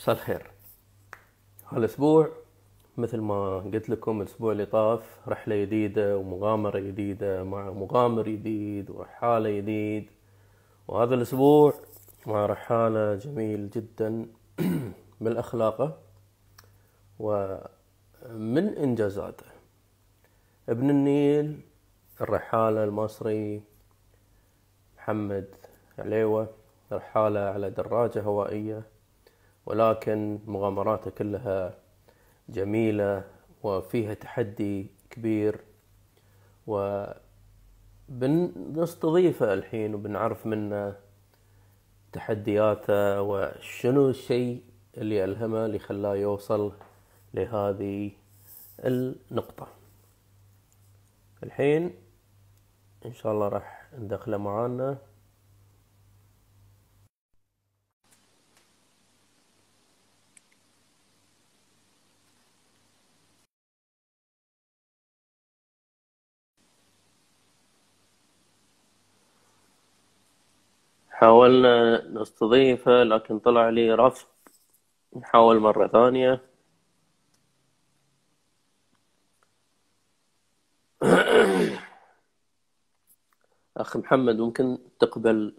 مساء الخير هالاسبوع مثل ما قلت لكم الاسبوع اللي طاف رحلة جديدة ومغامرة جديدة مع مغامر جديد ورحالة جديد وهذا الاسبوع مع رحالة جميل جدا من اخلاقه ومن انجازاته ابن النيل الرحالة المصري محمد عليوة رحالة على دراجة هوائية ولكن مغامراته كلها جميلة وفيها تحدي كبير وبنستضيفه الحين وبنعرف منه تحدياته وشنو الشيء اللي ألهمه اللي خلاه يوصل لهذه النقطة الحين إن شاء الله راح ندخله معانا حاولنا نستضيفه لكن طلع لي رفض نحاول مرة ثانية أخ محمد ممكن تقبل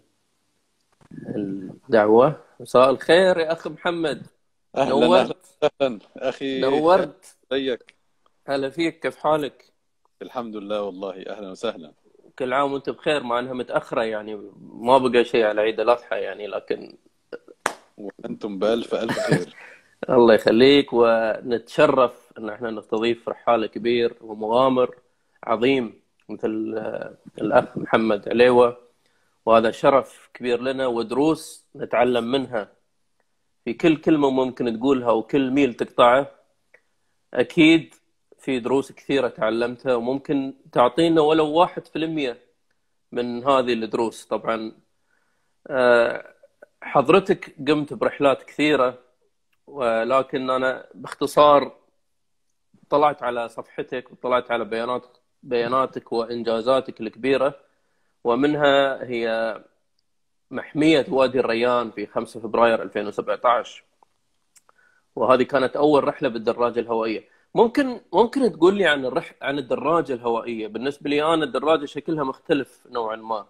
الدعوة مساء الخير يا أخ محمد اهلا نورت اهلا اخي نورت ازيك هلا فيك كيف حالك الحمد لله والله اهلا وسهلا كل عام وانت بخير مع انها متأخرة يعني ما بقى شيء على عيد الأضحى يعني لكن وانتم بالف الف خير الله يخليك ونتشرف ان احنا نستضيف رحالة كبير ومغامر عظيم مثل آه، الاخ محمد عليوة وهذا شرف كبير لنا ودروس نتعلم منها في كل كلمة ممكن تقولها وكل ميل تقطعه اكيد في دروس كثيرة تعلمتها وممكن تعطينا ولو واحد في المية من هذه الدروس طبعا آه، حضرتك قمت برحلات كثيرة ولكن أنا باختصار طلعت على صفحتك وطلعت على بيانات بياناتك وإنجازاتك الكبيرة ومنها هي محمية وادي الريان في 5 فبراير 2017 وهذه كانت أول رحلة بالدراجة الهوائية ممكن ممكن تقول لي عن الرح عن الدراجة الهوائية بالنسبة لي أنا الدراجة شكلها مختلف نوعا ما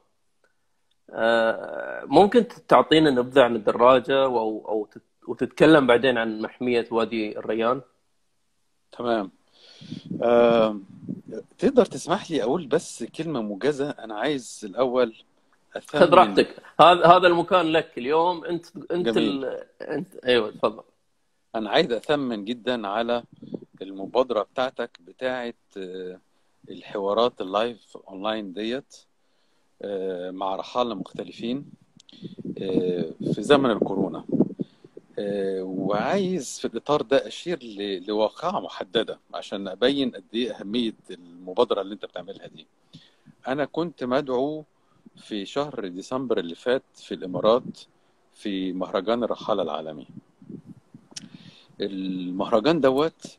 آه، ممكن تعطينا نبذة عن الدراجة أو أو تت- وتتكلم بعدين عن محمية وادي الريان تمام آم، تقدر تسمح لي اقول بس كلمه موجزه انا عايز الاول خذ اثمن راحتك هذا هذا المكان لك اليوم أنت أنت جميل ال... أنت أيوه تفضل انا عايز اثمن جدا على المبادره بتاعتك بتاعت آه، الحوارات اللايف اونلاين ديت آه، مع رحالة مختلفين آه، في زمن الكورونا آه، وعايز في الإطار ده أشير ل- لواقعة محددة عشان أبين قد إيه أهمية المبادرة اللي أنت بتعملها دي أنا كنت مدعو في شهر ديسمبر اللي فات في الإمارات في مهرجان الرحالة العالمي المهرجان دوت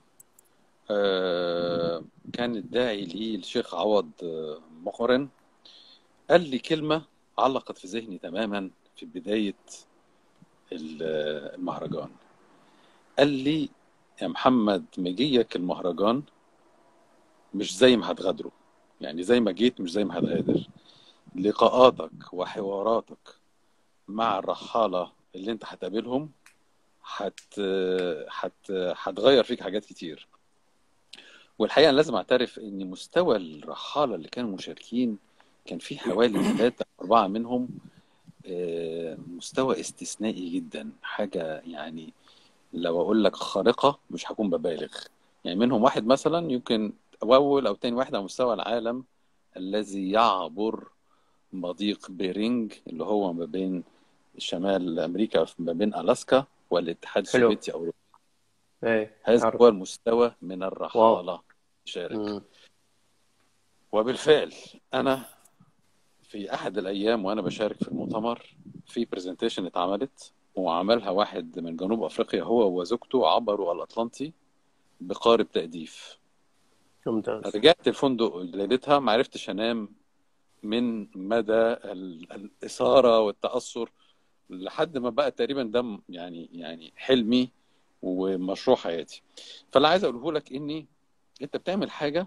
آه، كان الداعي ليه الشيخ عوض آه، مقرن قال لي كلمة علقت في ذهني تماما في بداية ال- المهرجان قال لي يا محمد مجيك المهرجان مش زي ما هتغادره يعني زي ما جيت مش زي ما هتغادر لقاءاتك وحواراتك مع الرحالة اللي انت هتقابلهم هت هت هتغير فيك حاجات كتير والحقيقة أنا لازم أعترف إن مستوى الرحالة اللي كانوا مشاركين كان في حوالي ثلاثة أربعة منهم آه، مستوى استثنائي جدا حاجة يعني لو أقول لك خارقة مش هكون ببالغ يعني منهم واحد مثلا يمكن أول أو تاني واحد على مستوى العالم الذي يعبر مضيق بيرينج اللي هو ما بين شمال أمريكا ما بين ألاسكا والاتحاد حلو السوفيتي أو إيه هذا عارف هو المستوى من واو الرحالة شارك مم. وبالفعل أنا في أحد الأيام وأنا بشارك في المؤتمر في برزنتيشن اتعملت وعملها واحد من جنوب أفريقيا هو وزوجته عبروا الأطلنطي بقارب تأديف ممتاز رجعت الفندق ليلتها ما عرفتش أنام من مدى ال- الإثارة والتأثر لحد ما بقى تقريبا ده م- يعني يعني حلمي ومشروع حياتي فاللي عايز اقوله لك اني انت بتعمل حاجه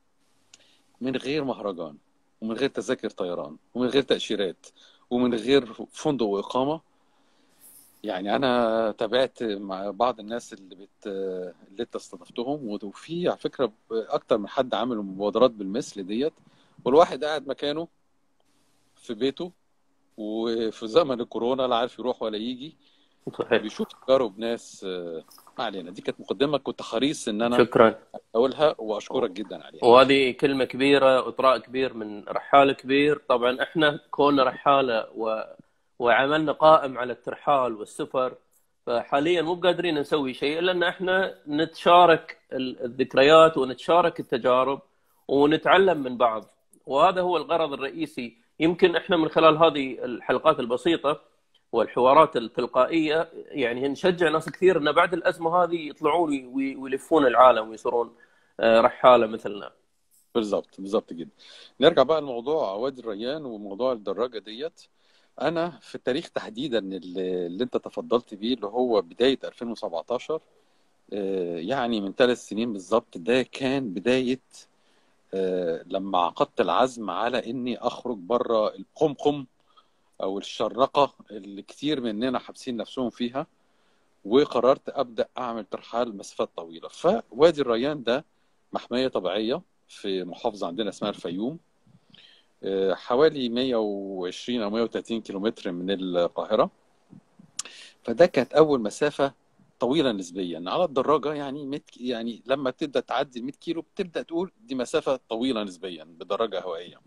من غير مهرجان ومن غير تذاكر طيران ومن غير تاشيرات ومن غير فندق واقامه يعني انا تابعت مع بعض الناس اللي بت اللي انت استضفتهم وفي على فكره اكتر من حد عامل مبادرات بالمثل ديت والواحد قاعد مكانه في بيته وفي زمن الكورونا لا عارف يروح ولا يجي صحيح بيشوف تجارب ناس آه، ما علينا دي كانت مقدمه كنت حريص ان انا شكرا اقولها واشكرك جدا عليها وهذه كلمة كبيرة وإطراء كبير من رحال كبير طبعا احنا كوننا رحالة و... وعملنا قائم على الترحال والسفر فحاليا مو قادرين نسوي شيء الا ان احنا نتشارك ال- الذكريات ونتشارك التجارب ونتعلم من بعض وهذا هو الغرض الرئيسي يمكن احنا من خلال هذه الحلقات البسيطة والحوارات التلقائية يعني نشجع ناس كثير ان بعد الازمة هذه يطلعون وي- ويلفون العالم ويصيرون آه، رحالة مثلنا بالظبط بالظبط جدا نرجع بقى لموضوع وادي الريان وموضوع الدراجه ديت انا في التاريخ تحديدا اللي, اللي انت تفضلت بيه اللي هو بدايه 2017 آه، يعني من ثلاث سنين بالظبط ده كان بدايه آه، لما عقدت العزم على اني اخرج بره القمقم او الشرقه اللي كتير مننا حابسين نفسهم فيها وقررت ابدا اعمل ترحال مسافات طويله فوادي الريان ده محميه طبيعيه في محافظه عندنا اسمها الفيوم آه، حوالي 120 او 130 كيلومتر من القاهره فده كانت اول مسافه طويله نسبيا على الدراجه يعني مت يعني لما تبدا تعدي ال 100 كيلو بتبدا تقول دي مسافه طويله نسبيا بدراجه هوائيه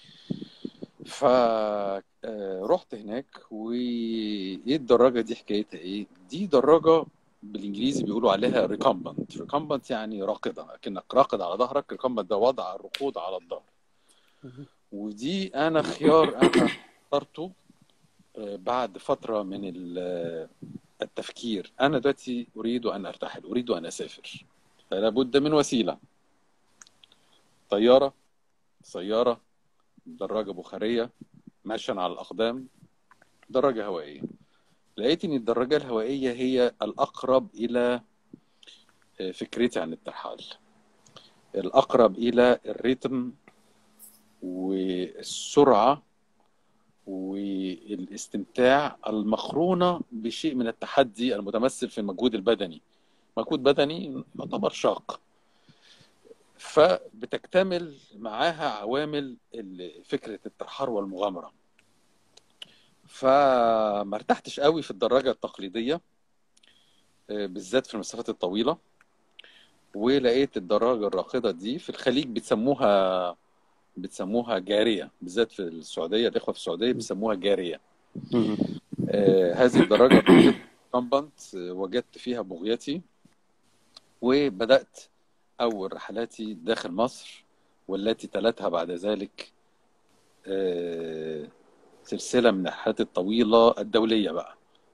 ف آه، رحت هناك وايه الدراجه دي حكايتها ايه دي دراجه بالانجليزي بيقولوا عليها ريكامبنت ريكامبنت يعني راقده اكنك راقد على ظهرك ريكامبنت ده وضع الركود على الظهر ودي انا خيار انا اخترته آه، بعد فتره من ال- التفكير انا دلوقتي اريد ان ارتحل اريد ان اسافر فلا بد من وسيله طياره سياره دراجه بخاريه مشيا على الاقدام دراجه هوائيه لقيت ان الدراجه الهوائيه هي الاقرب الى آه، فكرتي عن الترحال الاقرب الى الريتم والسرعه والاستمتاع المقرونه بشيء من التحدي المتمثل في المجهود البدني مجهود بدني يعتبر شاق فبتكتمل معاها عوامل ال- فكره الترحال والمغامره فما ارتحتش قوي في الدراجه التقليديه آه، بالذات في المسافات الطويله ولقيت الدراجه الراقده دي في الخليج بتسموها بتسموها جاريه بالذات في السعوديه الاخوه في السعوديه بيسموها جاريه مم. آه، هذه الدراجه كامبانت وجدت فيها بغيتي وبدات اول رحلاتي داخل مصر والتي تلتها بعد ذلك آه، سلسله من الرحلات الطويله الدوليه بقى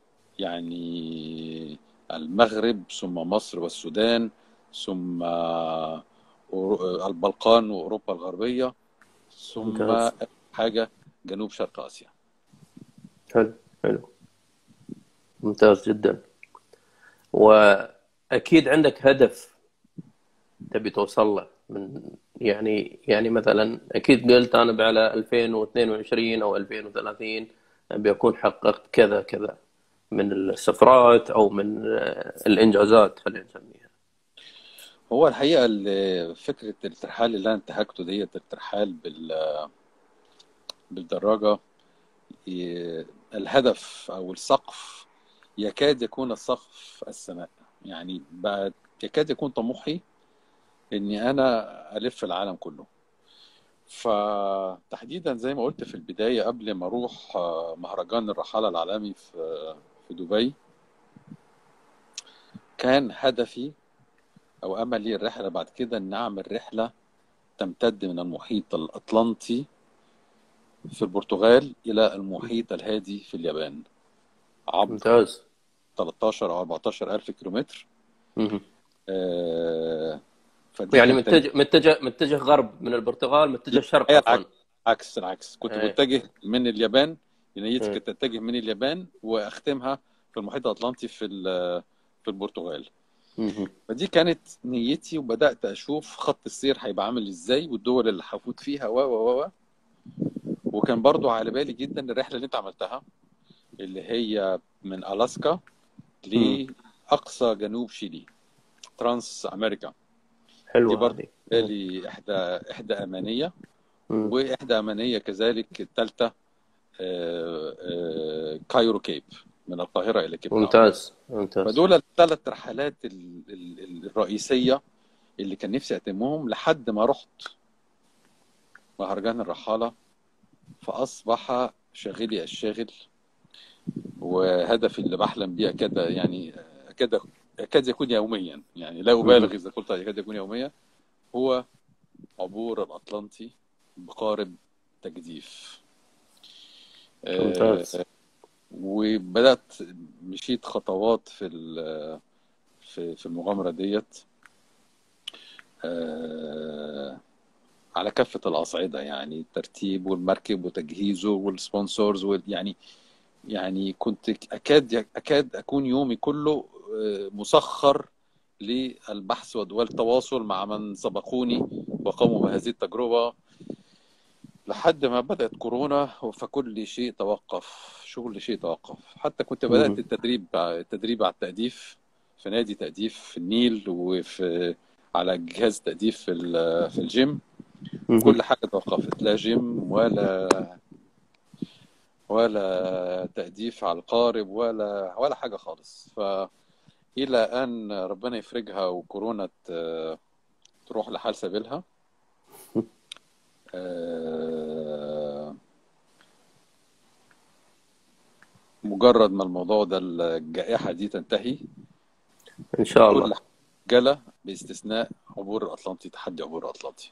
يعني المغرب ثم مصر والسودان ثم أورو- البلقان واوروبا الغربيه ثم ممتاز. حاجه جنوب شرق اسيا حلو حلو ممتاز جدا واكيد عندك هدف تبي توصل له من يعني يعني مثلا اكيد قلت انا على 2022 او 2030 ابي اكون حققت كذا كذا من السفرات او من آه، الانجازات خلينا نسميها هو الحقيقه ال- فكره الترحال اللي انا انتهكته ديت الترحال بال بالدراجه ي- الهدف او السقف يكاد يكون السقف السماء يعني بقى يكاد يكون طموحي اني انا الف العالم كله فتحديدا زي ما قلت في البدايه قبل ما اروح آه، مهرجان الرحاله العالمي في في دبي كان هدفي او املي الرحله بعد كده ان اعمل رحله تمتد من المحيط الاطلنطي في البرتغال الى المحيط الهادي في اليابان عبر ممتاز 13 او 14 الف كيلومتر مهم. آه، فدي يعني كانت متجه متجه متجه غرب من البرتغال متجه شرق هي عفوا العكس العكس العكس كنت ايه متجه من اليابان نيتي مم. كانت تتجه من اليابان واختمها في المحيط الاطلنطي في ال- في البرتغال مهم. فدي كانت نيتي وبدات اشوف خط السير هيبقى عامل ازاي والدول اللي هفوت فيها و و و وكان برضو على بالي جدا الرحله اللي انت عملتها اللي هي من الاسكا مم. لاقصى جنوب شيلي ترانس امريكا دي حلوة برضو هذه بالي احدى احدى امانيه مم. واحدى امانيه كذلك الثالثه كايرو كيب من القاهره الى كيب تاون ممتاز ممتاز فدول الثلاث رحلات ال- ال- الرئيسيه اللي كان نفسي اتمهم لحد ما رحت مهرجان الرحاله فاصبح شاغلي الشاغل وهدفي اللي بحلم بيه اكاد يعني اكاد يكاد يكون يوميا يعني لا ابالغ مهم. اذا قلت يكاد يكون يوميا هو عبور الاطلنطي بقارب تجديف آه، ممتاز وبدات مشيت خطوات في ال- في في المغامره ديت آه، على كافه الاصعده يعني الترتيب والمركب وتجهيزه والسبونسورز وال- يعني يعني كنت اكاد اكاد اكون يومي كله آه، مسخر للبحث والتواصل مع من سبقوني وقاموا بهذه التجربه لحد ما بدأت كورونا فكل شيء توقف شغل شيء توقف حتى كنت بدأت مهم. التدريب التدريب على التأديف في نادي تأديف في النيل وفي على جهاز تأديف في ال- في الجيم مهم. كل حاجة توقفت لا جيم ولا ولا تأديف على القارب ولا ولا حاجة خالص فإلى أن ربنا يفرجها وكورونا ت- تروح لحال سبيلها آه، مجرد ما الموضوع ده الجائحة دي تنتهي إن شاء كل الله حاجة جلى باستثناء عبور الأطلنطي تحدي عبور الأطلنطي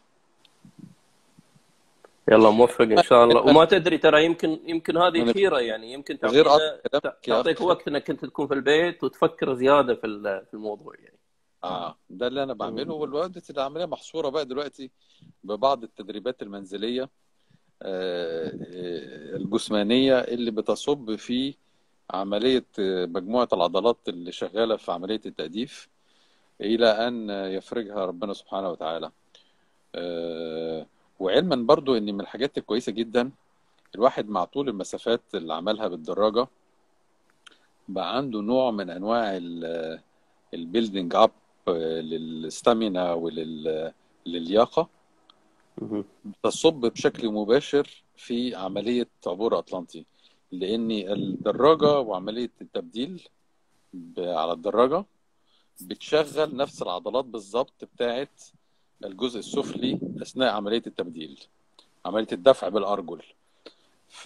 يلا موفق إن شاء الله وما تدري ترى يمكن يمكن هذه من خيرة يعني يمكن غير قطع تعطينا كلامك يا تعطيك أخي وقت إنك أنت تكون في البيت وتفكر زيادة في ال- في الموضوع يعني آه ده اللي أنا بعمله مم. والوالدة العملية محصورة بقى دلوقتي ببعض التدريبات المنزلية آه، آه، الجسمانية اللي بتصب في عملية آه، مجموعة العضلات اللي شغالة في عملية التأديف إلى أن يفرجها ربنا سبحانه وتعالى آه، وعلما برضو ان من الحاجات الكويسه جدا الواحد مع طول المسافات اللي عملها بالدراجه بقى عنده نوع من انواع البيلدينج اب للستامينا وللياقه مهم. تصب بشكل مباشر في عمليه عبور اطلنطي لان الدراجه وعمليه التبديل ب- على الدراجه بتشغل نفس العضلات بالظبط بتاعت الجزء السفلي اثناء عمليه التبديل عمليه الدفع بالارجل ف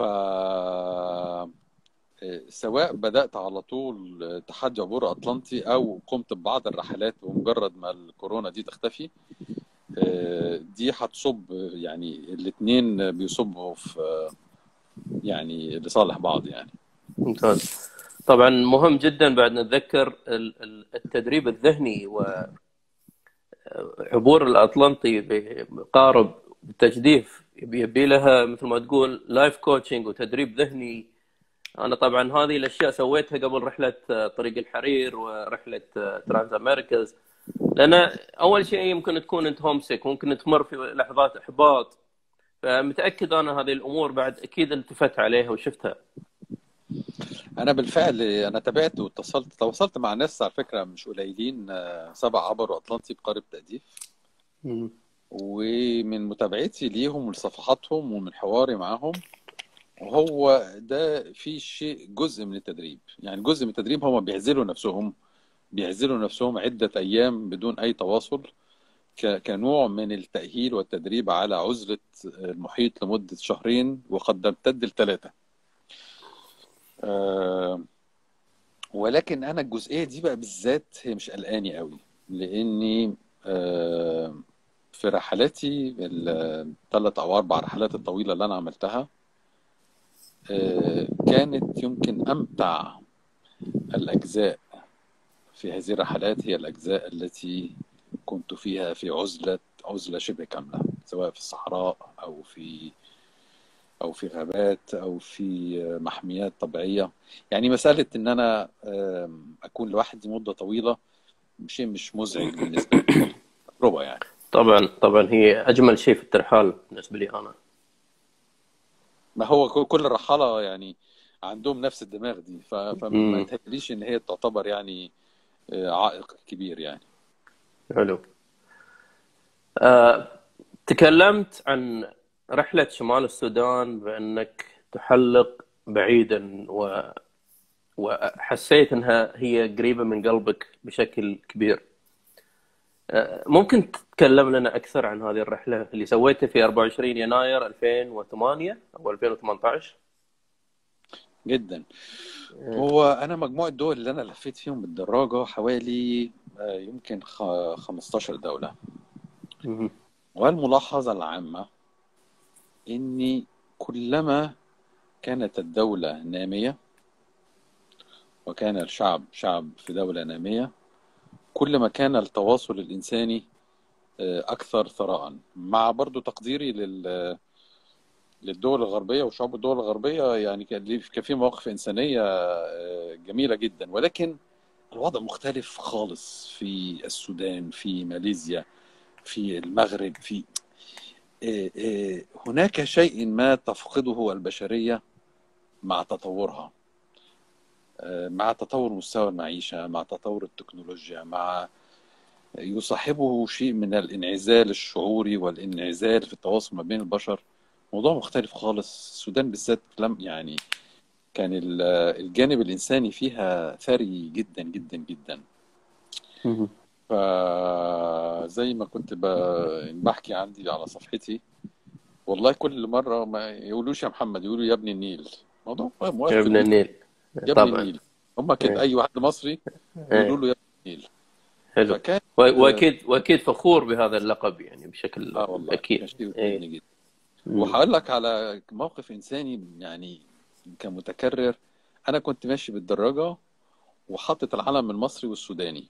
سواء بدأت على طول تحدي عبور أطلنطي أو قمت ببعض الرحلات بمجرد ما الكورونا دي تختفي دي هتصب يعني الاتنين بيصبوا في يعني لصالح بعض يعني ممتاز طبعا مهم جدا بعد نتذكر ال- ال- التدريب الذهني وعبور الأطلنطي بقارب التجديف يبي يبي لها مثل ما تقول لايف كوتشنج وتدريب ذهني انا طبعا هذه الاشياء سويتها قبل رحله طريق الحرير ورحله ترانز امريكاز لان اول شيء يمكن تكون انت هومسك ممكن تمر في لحظات احباط فمتاكد انا هذه الامور بعد اكيد التفت عليها وشفتها انا بالفعل انا تابعت واتصلت تواصلت مع ناس على فكره مش قليلين سبع عبروا اطلنطي بقارب تأديف ومن متابعتي ليهم ولصفحاتهم ومن حواري معاهم وهو ده في شيء جزء من التدريب يعني جزء من التدريب هم بيعزلوا نفسهم بيعزلوا نفسهم عدة أيام بدون أي تواصل كنوع من التأهيل والتدريب على عزلة المحيط لمدة شهرين وقد تمتد لثلاثة أه ولكن أنا الجزئية دي بقى بالذات هي مش قلقاني قوي لأني أه في رحلاتي الثلاث أو أربع رحلات الطويلة اللي أنا عملتها كانت يمكن أمتع الأجزاء في هذه الرحلات هي الأجزاء التي كنت فيها في عزلة عزلة شبه كاملة سواء في الصحراء أو في او في غابات او في محميات طبيعيه يعني مساله ان انا آم، اكون لوحدي مده طويله شيء مش مزعج بالنسبه لي تجربه يعني طبعا طبعا هي اجمل شيء في الترحال بالنسبه لي انا ما هو ك- كل الرحاله يعني عندهم نفس الدماغ دي ف- فما امم تهيأليش ان هي تعتبر يعني آه، عائق كبير يعني حلو أه تكلمت عن رحله شمال السودان بانك تحلق بعيدا و... وحسيت انها هي قريبه من قلبك بشكل كبير أه ممكن تتكلم لنا اكثر عن هذه الرحله اللي سويتها في 24 يناير 2008 او 2018 جدا أه هو انا مجموع الدول اللي انا لفيت فيهم بالدراجه حوالي آه، يمكن خ- 15 دوله مهم. والملاحظه العامه اني كلما كانت الدوله ناميه وكان الشعب شعب في دوله ناميه كل ما كان التواصل الانساني آه، اكثر ثراء مع برضو تقديري لل للدول الغربيه وشعوب الدول الغربيه يعني كان ليه- كان في مواقف انسانيه آه، جميله جدا ولكن الوضع مختلف خالص في السودان في ماليزيا في المغرب في آه، آه، هناك شيء ما تفقده البشريه مع تطورها آه، مع تطور مستوى المعيشه مع تطور التكنولوجيا مع يصاحبه شيء من الانعزال الشعوري والانعزال في التواصل ما بين البشر موضوع مختلف خالص السودان بالذات لم يعني كان ال- الجانب الإنساني فيها ثري جدا جدا جدا مهم. فزي ما كنت ب- بحكي عندي على صفحتي والله كل مرة ما يقولوش يا محمد يقولوا يا ابن النيل موضوع يا مؤثر ابن جدا النيل يا ابن طبعا النيل هم كده إيه. أي واحد مصري يقولوا إيه. له يا ابن النيل حلو فكان و- واكيد واكيد فخور بهذا اللقب يعني بشكل اه والله كان اكيد شيء ايه يسعدني جدا مم. وهقول لك على موقف إنساني يعني كان متكرر أنا كنت ماشي بالدراجة وحطت العلم المصري والسوداني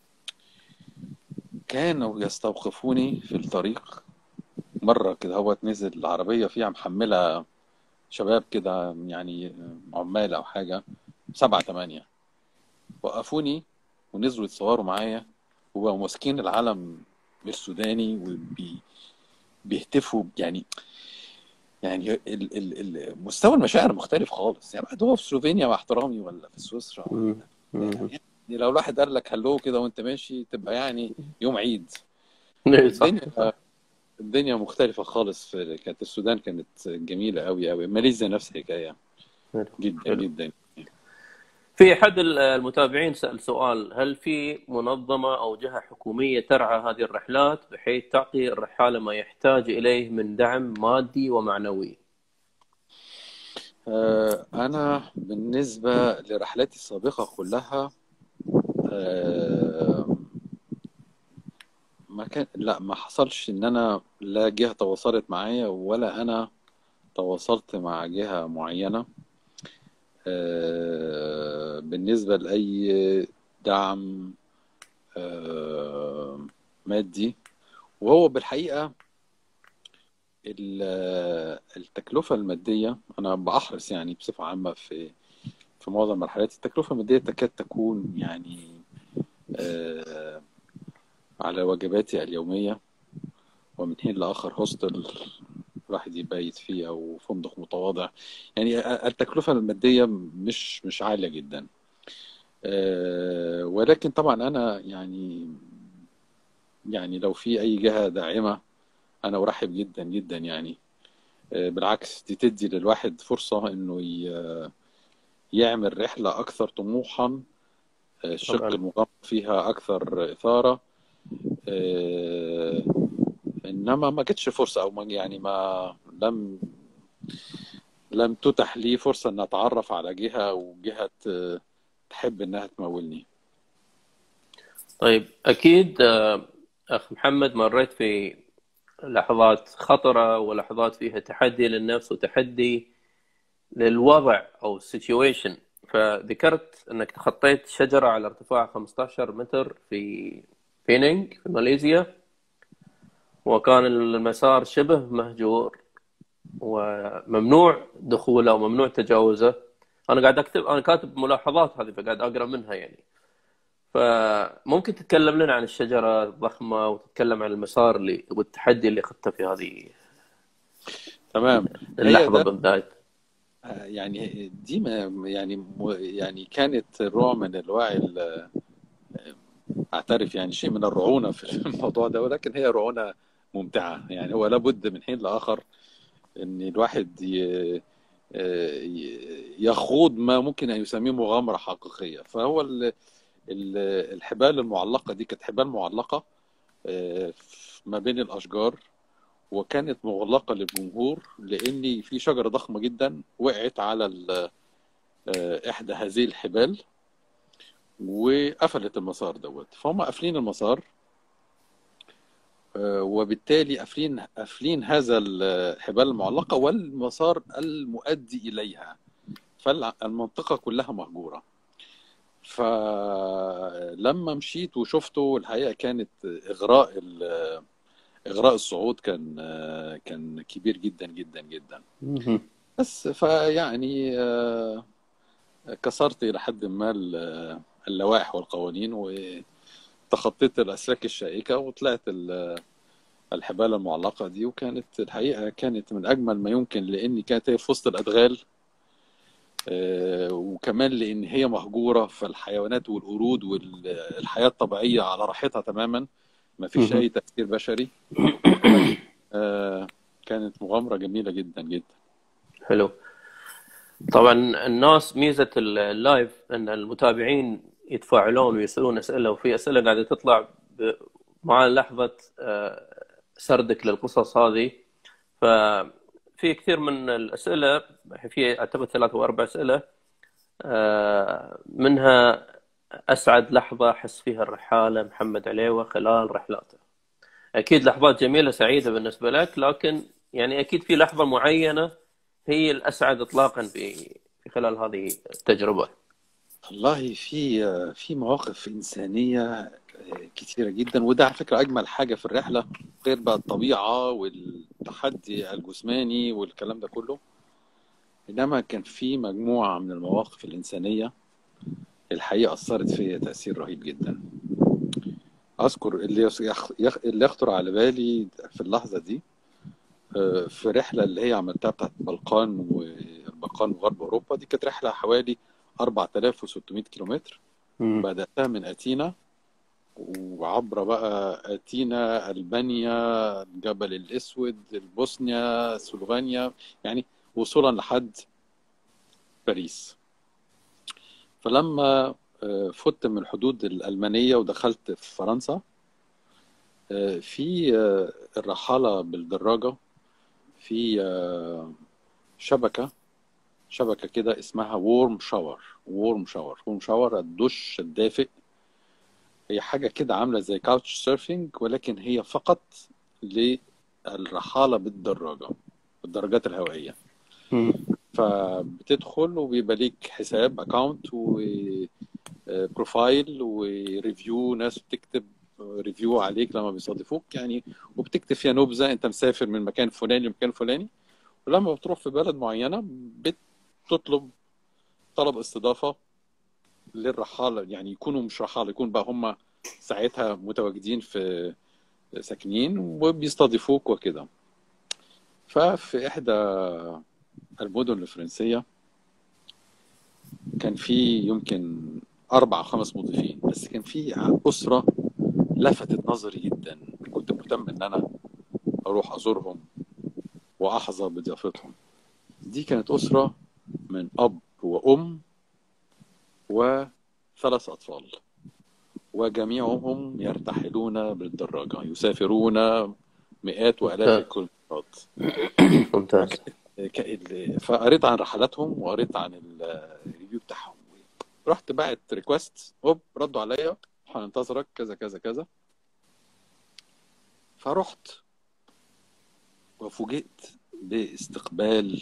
كانوا يستوقفوني في الطريق مرة كده هو نزل العربية فيها محملة شباب كده يعني عمال أو حاجة سبعة تمانية وقفوني ونزلوا يتصوروا معايا وبقوا ماسكين العلم السوداني وبيهتفوا يعني يعني ال ال ال مستوى المشاعر مختلف خالص يعني بعد هو في سلوفينيا مع احترامي ولا في سويسرا ولا مم. مم. يعني لو الواحد قال لك هلو كده وانت ماشي تبقى يعني يوم عيد إيه، صح الدنيا الدنيا مختلفة خالص في كانت السودان كانت جميلة قوي قوي ماليزيا نفس الحكاية حلو جدا حلو جدا في احد المتابعين سأل سؤال هل في منظمة او جهة حكومية ترعى هذه الرحلات بحيث تعطي الرحالة ما يحتاج اليه من دعم مادي ومعنوي آه، أنا بالنسبة لرحلاتي السابقة كلها آه، ما كان لا ما حصلش إن أنا لا جهة تواصلت معايا ولا أنا تواصلت مع جهة معينة آه، بالنسبة لأي دعم آه، مادي وهو بالحقيقة ال- التكلفة المادية أنا بأحرص يعني بصفة عامة في في معظم الحالات التكلفة المادية تكاد تكون يعني آه، على وجباتي اليومية ومن حين لآخر هوستل الواحد يبيت فيه أو فندق متواضع يعني التكلفة المادية مش مش عالية جدا آه، ولكن طبعا أنا يعني يعني لو في أي جهة داعمة أنا أرحب جدا جدا يعني آه، بالعكس دي تدي للواحد فرصة إنه ي- يعمل رحلة أكثر طموحا آه، الشق طبعا المغامر فيها أكثر إثارة آه، إنما ما جتش فرصة أو ما يعني ما لم لم تتح لي فرصة إن أتعرف على جهة وجهة آه، تحب إنها تمولني طيب اكيد آه، اخ محمد مريت في لحظات خطرة ولحظات فيها تحدي للنفس وتحدي للوضع او السيتويشن فذكرت انك تخطيت شجرة على ارتفاع 15 متر في بينينغ في ماليزيا وكان المسار شبه مهجور وممنوع دخوله وممنوع تجاوزه انا قاعد اكتب انا كاتب ملاحظات هذه فقاعد اقرا منها يعني فممكن تتكلم لنا عن الشجره الضخمه وتتكلم عن المسار اللي والتحدي اللي اخذته في هذه تمام اللحظه بالذات يعني دي ما يعني يعني كانت نوع من الوعي اعترف يعني شيء من الرعونه في الموضوع ده ولكن هي رعونه ممتعه يعني هو لابد من حين لاخر ان الواحد يخوض ما ممكن ان يسميه مغامره حقيقيه فهو الحبال المعلقه دي كانت حبال معلقه ما بين الاشجار وكانت مغلقه للجمهور لان في شجره ضخمه جدا وقعت على احدى هذه الحبال وقفلت المسار دوت فهم قافلين المسار وبالتالي قافلين قافلين هذا الحبال المعلقه والمسار المؤدي اليها فالمنطقه كلها مهجوره فلما مشيت وشفته الحقيقه كانت اغراء اغراء الصعود كان كان كبير جدا جدا جدا بس فيعني كسرت الى حد ما اللوائح والقوانين وتخطيت الاسلاك الشائكه وطلعت الحبال المعلقه دي وكانت الحقيقه كانت من اجمل ما يمكن لاني كانت هي في وسط الادغال وكمان لان هي مهجوره فالحيوانات والقرود والحياه الطبيعيه على راحتها تماما ما فيش اي تاثير بشري كانت مغامره جميله جدا جدا حلو طبعا الناس ميزه اللايف ان المتابعين يتفاعلون ويسالون اسئله وفي اسئله قاعده تطلع مع لحظه سردك للقصص هذه ففي كثير من الاسئله في اعتقد ثلاث او اربع اسئله منها اسعد لحظه حس فيها الرحاله محمد عليوه خلال رحلاته اكيد لحظات جميله سعيده بالنسبه لك لكن يعني اكيد في لحظه معينه هي الاسعد اطلاقا في في خلال هذه التجربه والله في في مواقف انسانيه كثيره جدا وده على فكره اجمل حاجه في الرحله غير بقى الطبيعه والتحدي الجسماني والكلام ده كله انما كان في مجموعه من المواقف الانسانيه الحقيقه اثرت فيا تاثير رهيب جدا اذكر اللي اللي يخطر على بالي في اللحظه دي في رحله اللي هي عملتها بتاعت البلقان والبلقان وغرب اوروبا دي كانت رحله حوالي 4600 كيلومتر بداتها من اتينا وعبر بقى اتينا البانيا الجبل الاسود البوسنيا سلوفانيا يعني وصولا لحد باريس فلما فت من الحدود الألمانية ودخلت في فرنسا في الرحالة بالدراجة في شبكة شبكة كده اسمها وورم شاور وورم شاور وورم شاور الدش الدافئ هي حاجة كده عاملة زي كاوتش سيرفينج ولكن هي فقط للرحالة بالدراجة بالدراجات الهوائية فبتدخل وبيبقى ليك حساب اكونت وبروفايل وريفيو ناس بتكتب ريفيو عليك لما بيصادفوك يعني وبتكتب فيها نبذه انت مسافر من مكان فلاني لمكان فلاني ولما بتروح في بلد معينه بتطلب طلب استضافه للرحاله يعني يكونوا مش رحاله يكون بقى هم ساعتها متواجدين في ساكنين وبيستضيفوك وكده ففي احدى المدن الفرنسية كان في يمكن أربع خمس مضيفين بس كان في أسرة لفتت نظري جدا كنت مهتم إن أنا أروح أزورهم وأحظى بضيافتهم دي كانت أسرة من أب وأم وثلاث أطفال وجميعهم يرتحلون بالدراجة يسافرون مئات وآلاف الكيلومترات ممتاز فقريت عن رحلاتهم وقريت عن الريفيو بتاعهم رحت بعت ريكوست هوب ردوا عليا هننتظرك كذا كذا كذا فرحت وفوجئت باستقبال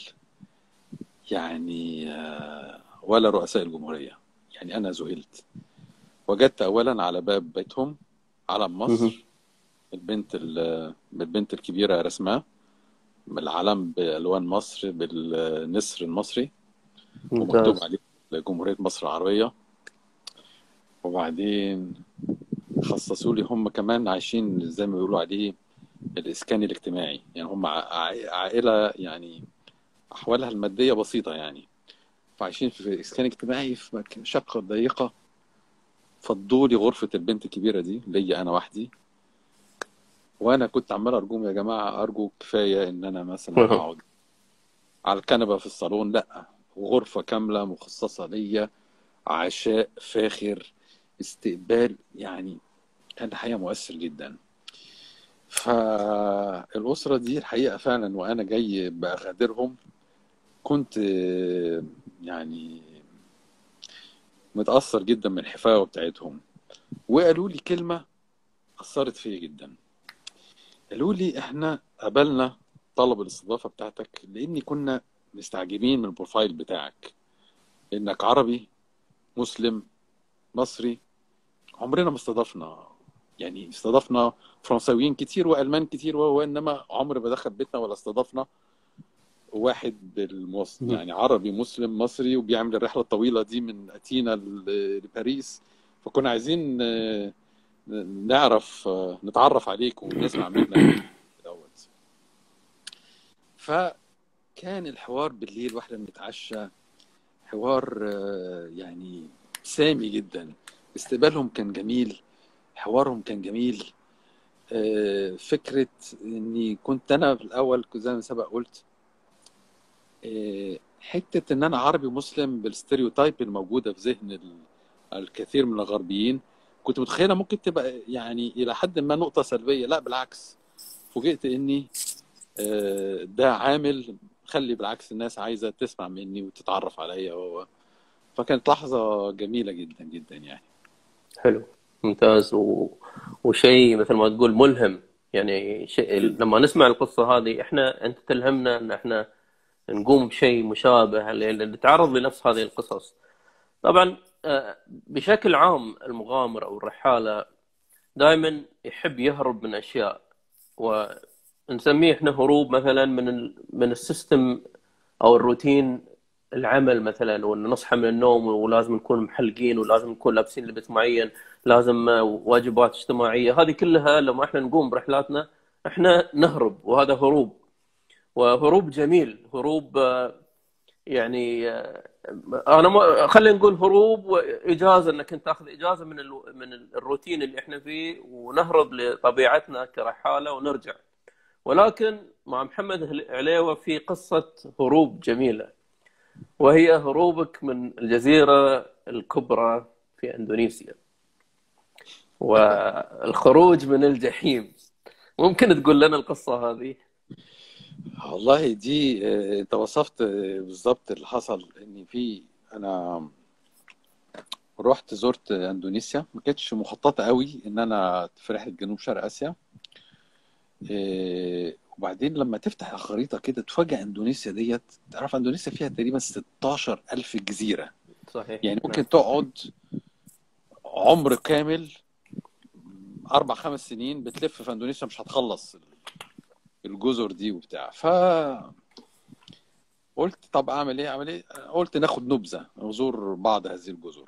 يعني ولا رؤساء الجمهورية يعني أنا ذهلت وجدت أولا على باب بيتهم علم مصر البنت البنت الكبيرة رسماه العلم بألوان مصر بالنسر المصري ومكتوب ممتاز عليه جمهورية مصر العربية وبعدين خصصوا لي هم كمان عايشين زي ما بيقولوا عليه الإسكان الاجتماعي يعني هم ع- ع- عائلة يعني أحوالها المادية بسيطة يعني فعايشين في إسكان اجتماعي في مك- شقة ضيقة فضوا لي غرفة البنت الكبيرة دي ليا أنا وحدي وأنا كنت عمال أرجوهم يا جماعة أرجو كفاية إن أنا مثلا أقعد على الكنبة في الصالون لأ غرفة كاملة مخصصة ليا عشاء فاخر استقبال يعني كان الحقيقة مؤثر جدا فالأسرة دي الحقيقة فعلا وأنا جاي بغادرهم كنت آه، يعني متأثر جدا من الحفاوة بتاعتهم وقالوا لي كلمة أثرت فيا جدا قالوا لي إحنا قبلنا طلب الاستضافة بتاعتك لأني كنا مستعجبين من البروفايل بتاعك إنك عربي مسلم مصري عمرنا ما استضفنا يعني استضفنا فرنساويين كتير والمان كتير و- وانما عمر ما دخل بيتنا ولا استضفنا واحد بالموص... مم. يعني عربي مسلم مصري وبيعمل الرحله الطويله دي من اثينا ل- لباريس فكنا عايزين آه، نعرف آه، نتعرف عليك ونسمع منك دوت فكان الحوار بالليل واحنا بنتعشى حوار آه، يعني سامي جدا استقبالهم كان جميل حوارهم كان جميل آه، فكرة إني كنت أنا في الأول زي ما سبق قلت آه، حتة إن أنا عربي مسلم بالستيريوتايب الموجودة في ذهن ال- الكثير من الغربيين كنت متخيلها ممكن تبقى يعني إلى حد ما نقطة سلبية لا بالعكس فوجئت إني آه، ده عامل خلي بالعكس الناس عايزة تسمع مني وتتعرف عليا و... فكانت لحظة جميلة جدا جدا يعني حلو ممتاز و... وشيء مثل ما تقول ملهم يعني شيء لما نسمع القصة هذه احنا انت تلهمنا ان احنا نقوم بشيء مشابه ل- نتعرض لنفس هذه القصص طبعا آه، بشكل عام المغامر او الرحالة دائما يحب يهرب من اشياء ونسميه احنا هروب مثلا من ال... من السيستم او الروتين العمل مثلا وان نصحى من النوم ولازم نكون محلقين ولازم نكون لابسين لبس معين لازم واجبات اجتماعيه هذه كلها لما احنا نقوم برحلاتنا احنا نهرب وهذا هروب وهروب جميل هروب آه، يعني آه، انا ما خلينا نقول هروب واجازه انك انت تاخذ اجازه من ال... من الروتين اللي احنا فيه ونهرب لطبيعتنا كرحاله ونرجع ولكن مع محمد عليوه في قصه هروب جميله وهي هروبك من الجزيرة الكبرى في أندونيسيا والخروج من الجحيم ممكن تقول لنا القصة هذه؟ والله دي آه، انت وصفت آه، بالظبط اللي حصل ان في انا رحت زرت اندونيسيا ما كانتش مخططه قوي ان انا في رحله جنوب شرق اسيا آه، وبعدين لما تفتح الخريطه كده تفاجئ اندونيسيا ديت تعرف اندونيسيا فيها تقريبا 16 الف جزيره صحيح يعني نعم ممكن تقعد عمر كامل اربع خمس سنين بتلف في اندونيسيا مش هتخلص الجزر دي وبتاع ف قلت طب اعمل ايه اعمل ايه قلت ناخد نبذه نزور بعض هذه الجزر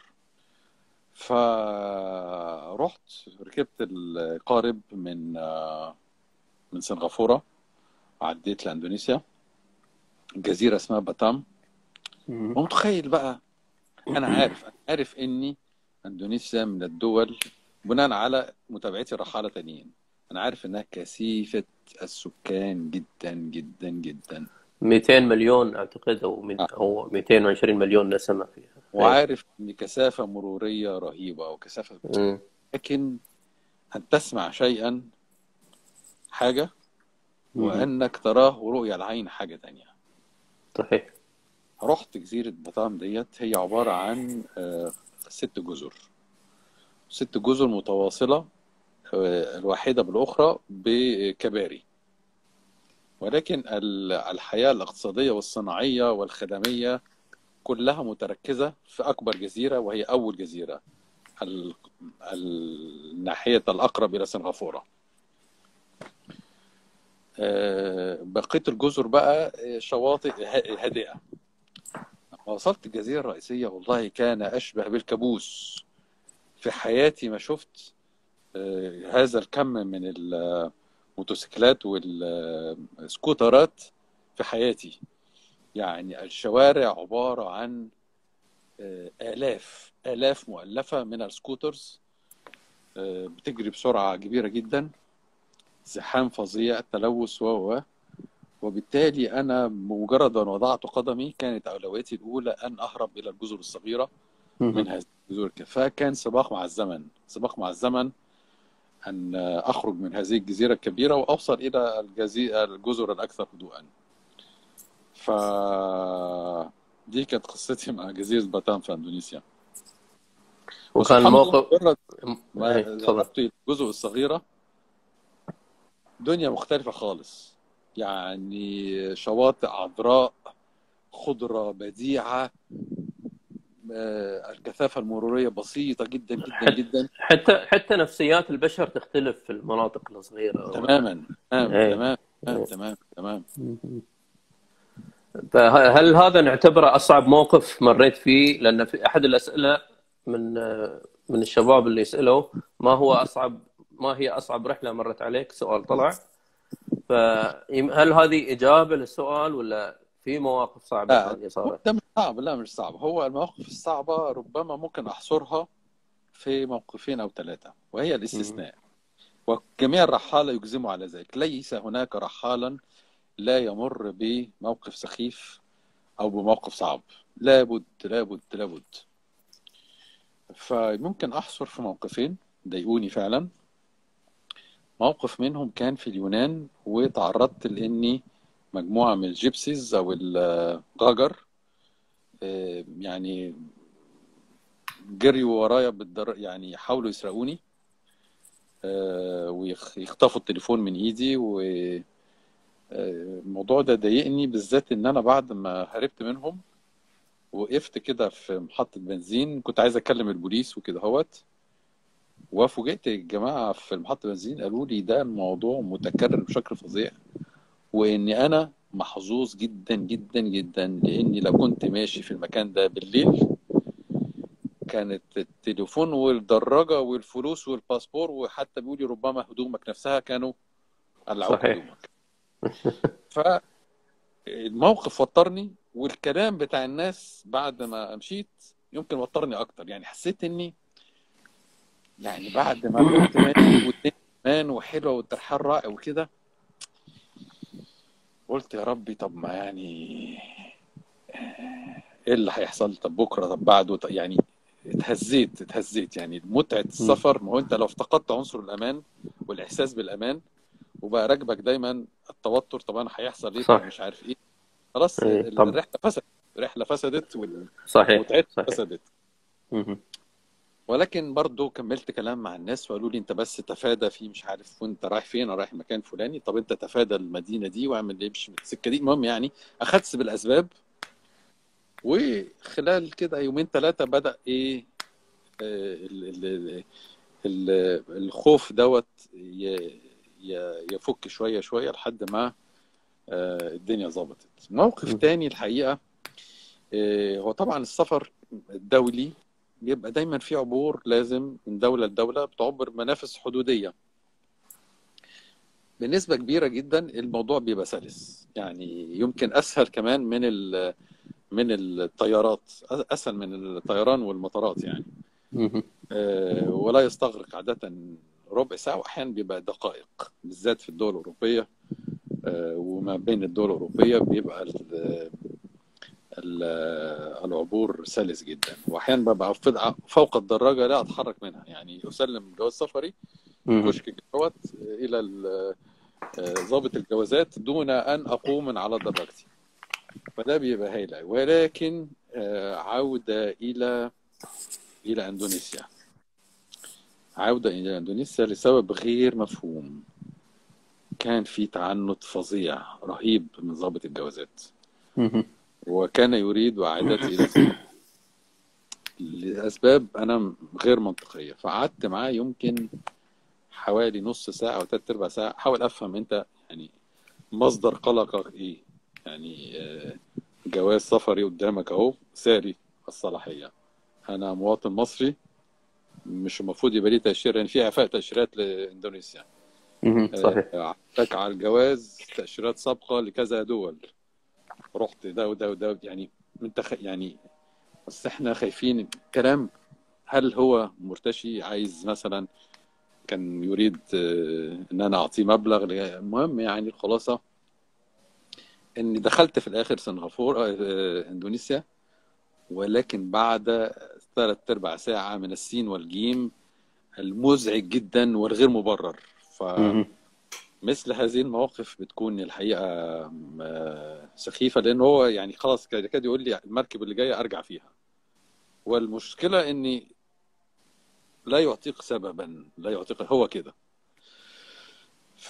فرحت ركبت القارب من من سنغافوره عديت لاندونيسيا جزيره اسمها باتام مم. ومتخيل بقى انا عارف انا عارف اني اندونيسيا من الدول بناء على متابعتي رحاله تانيين انا عارف انها كثيفه السكان جدا جدا جدا 200 مليون أعتقد أو من آه. أو 220 مليون نسمة فيها إيه. وعارف ان كثافه مروريه رهيبه وكثافه مم. لكن ان تسمع شيئا حاجه مم. وانك تراه رؤيا العين حاجه تانية صحيح رحت جزيره بطام ديت هي عباره عن آه، ست جزر ست جزر متواصله آه، الواحده بالاخرى بكباري ولكن ال- الحياه الاقتصاديه والصناعيه والخدميه كلها متركزه في اكبر جزيره وهي اول جزيره ال- الناحيه الاقرب الى سنغافوره آه، بقية الجزر بقى آه، شواطئ ه- هادئة لما وصلت الجزيرة الرئيسية والله كان أشبه بالكابوس في حياتي ما شفت آه، هذا الكم من الموتوسيكلات والسكوترات في حياتي يعني الشوارع عبارة عن آه، آلاف آلاف مؤلفة من السكوترز آه، بتجري بسرعة كبيرة جدا زحام فظيع تلوث و و وبالتالي أنا بمجرد أن وضعت قدمي كانت أولويتي الأولى أن أهرب إلى الجزر الصغيرة من مهم. هذه الجزر فكان سباق مع الزمن سباق مع الزمن أن أخرج من هذه الجزيرة الكبيرة وأوصل إلى الجزيرة الجزر الأكثر هدوءا ف دي كانت قصتي مع جزيرة باتام في أندونيسيا وكان وسبحان الله الموقف مجرد ما ايه تفضل ذهبت إلى الجزر الصغيرة دنيا مختلفة خالص يعني شواطئ عذراء خضرة بديعة آه، الكثافة المرورية بسيطة جدا جدا حتى جدا حتى حتى نفسيات البشر تختلف في المناطق الصغيرة تماما تمام ايه تمام تمام ايه تمام تمام مهم. فهل هذا نعتبره أصعب موقف مريت فيه؟ لأن في أحد الأسئلة من من الشباب اللي سألوا ما هو أصعب ما هي أصعب رحلة مرت عليك؟ سؤال طلع فهل هذه إجابة للسؤال ولا في مواقف صعبة لا ثانية هو صارت؟ ده مش صعب لا مش صعب هو المواقف الصعبة ربما ممكن أحصرها في موقفين أو ثلاثة وهي مهم. الاستثناء وجميع الرحالة يجزموا على ذلك ليس هناك رحالا لا يمر بموقف سخيف أو بموقف صعب لابد لابد لابد فممكن أحصر في موقفين ضايقوني فعلا موقف منهم كان في اليونان وتعرضت لاني مجموعه من الجيبسيز او الغجر آه، يعني جريوا ورايا بالدر يعني حاولوا يسرقوني آه، ويخطفوا التليفون من ايدي والموضوع ده ضايقني بالذات ان انا بعد ما هربت منهم وقفت كده في محطة بنزين كنت عايز اكلم البوليس وكده هوت وفوجئت الجماعة في محطة بنزين قالوا لي ده الموضوع متكرر بشكل فظيع واني انا محظوظ جدا جدا جدا لاني لو كنت ماشي في المكان ده بالليل كانت التليفون والدراجة والفلوس والباسبور وحتى بيقولي ربما هدومك نفسها كانوا قلعوك صحيح هدومك فالموقف وترني والكلام بتاع الناس بعد ما مشيت يمكن وترني اكتر يعني حسيت اني يعني بعد ما كنت ماشي والدنيا امان وحلوه والترحال رائع وكده قلت يا ربي طب ما يعني ايه اللي هيحصل طب بكره طب بعده طب يعني اتهزيت اتهزيت يعني متعه مم. السفر ما هو انت لو افتقدت عنصر الامان والاحساس بالامان وبقى راكبك دايما التوتر طب انا هيحصل ايه طب صح مش عارف ايه خلاص ايه طب الرحله فسدت الرحله فسدت صحيح ومتعتها صحيح فسدت مهم. ولكن برضو كملت كلام مع الناس وقالوا لي انت بس تفادى في مش عارف وانت رايح فين انا رايح مكان فلاني طب انت تفادى المدينه دي واعمل ايه مش السكه دي المهم يعني اخدت بالاسباب وخلال كده يومين ثلاثه بدا ايه آه، ال- ال- ال- الخوف دوت ي- ي- يفك شويه شويه لحد ما آه، الدنيا ظبطت موقف مهم. تاني الحقيقه آه، هو طبعا السفر الدولي بيبقى دايما في عبور لازم من دولة لدولة بتعبر منافذ حدودية بنسبة كبيرة جدا الموضوع بيبقى سلس يعني يمكن أسهل كمان من ال من الطيارات أسهل من الطيران والمطارات يعني مهم. آه، ولا يستغرق عادة ربع ساعة وأحيانا بيبقى دقائق بالذات في الدول الأوروبية آه، وما بين الدول الأوروبية بيبقى ال- ال- العبور سلس جدا واحيانا ببقى في- فوق الدراجه لا اتحرك منها يعني اسلم جواز سفري في مهم. كشك دوت الى ال- ضابط الجوازات دون ان اقوم من على دراجتي فده بيبقى هايل ولكن آه، عوده الى الى اندونيسيا عوده الى اندونيسيا لسبب غير مفهوم كان في تعنت فظيع رهيب من ضابط الجوازات مهم. وكان يريد إعادتي إلى الزمن لأسباب أنا غير منطقية فقعدت معاه يمكن حوالي نص ساعة أو تلات أرباع ساعة أحاول أفهم أنت يعني مصدر قلقك ايه يعني آه، جواز سفري قدامك اهو ساري الصلاحيه انا مواطن مصري مش المفروض يبقى لي تاشيره يعني في اعفاء تاشيرات لاندونيسيا مهم. صحيح آه، عندك على الجواز تاشيرات سابقه لكذا دول رحت ده وده وده يعني انت خ... يعني بس احنا خايفين كلام هل هو مرتشي عايز مثلا كان يريد آه، ان انا اعطيه مبلغ المهم يعني الخلاصه اني دخلت في الاخر سنغافوره آه، آه، اندونيسيا ولكن بعد ثلاث ارباع ساعه من السين والجيم المزعج جدا والغير مبرر مهم. فمثل هذه المواقف بتكون الحقيقه آه، سخيفه لان هو يعني خلاص كاد كاد يقول لي المركب اللي جايه ارجع فيها والمشكله اني لا يعطيك سببا لا يعطيك هو كده ف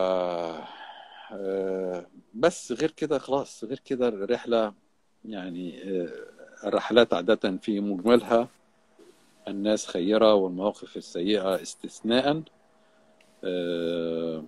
آه، بس غير كده خلاص غير كده الرحلة يعني آه، الرحلات عادة في مجملها الناس خيرة والمواقف السيئة استثناء آه،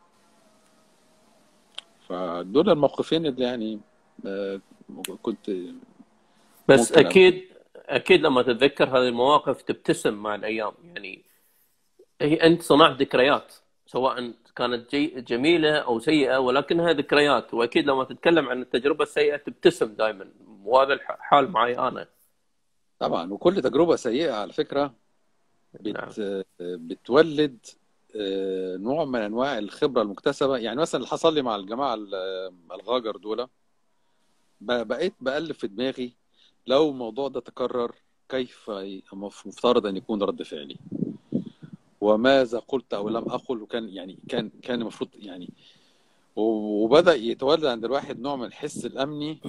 فدول الموقفين اللي يعني آه، كنت بس ممكن اكيد اكيد لما تتذكر هذه المواقف تبتسم مع الايام يعني هي انت صنعت ذكريات سواء كانت جي جميله او سيئه ولكنها ذكريات واكيد لما تتكلم عن التجربه السيئه تبتسم دائما وهذا الحال معي انا طبعا وكل تجربة سيئة على فكرة نعم بت بتولد آه، نوع من انواع الخبره المكتسبه يعني مثلا اللي حصل لي مع الجماعه ال- الغاجر دول ب- بقيت بألف في دماغي لو الموضوع ده تكرر كيف ي- مفترض ان يكون رد فعلي وماذا قلت او لم اقل وكان يعني كان كان المفروض يعني و- وبدأ يتولد عند الواحد نوع من الحس الامني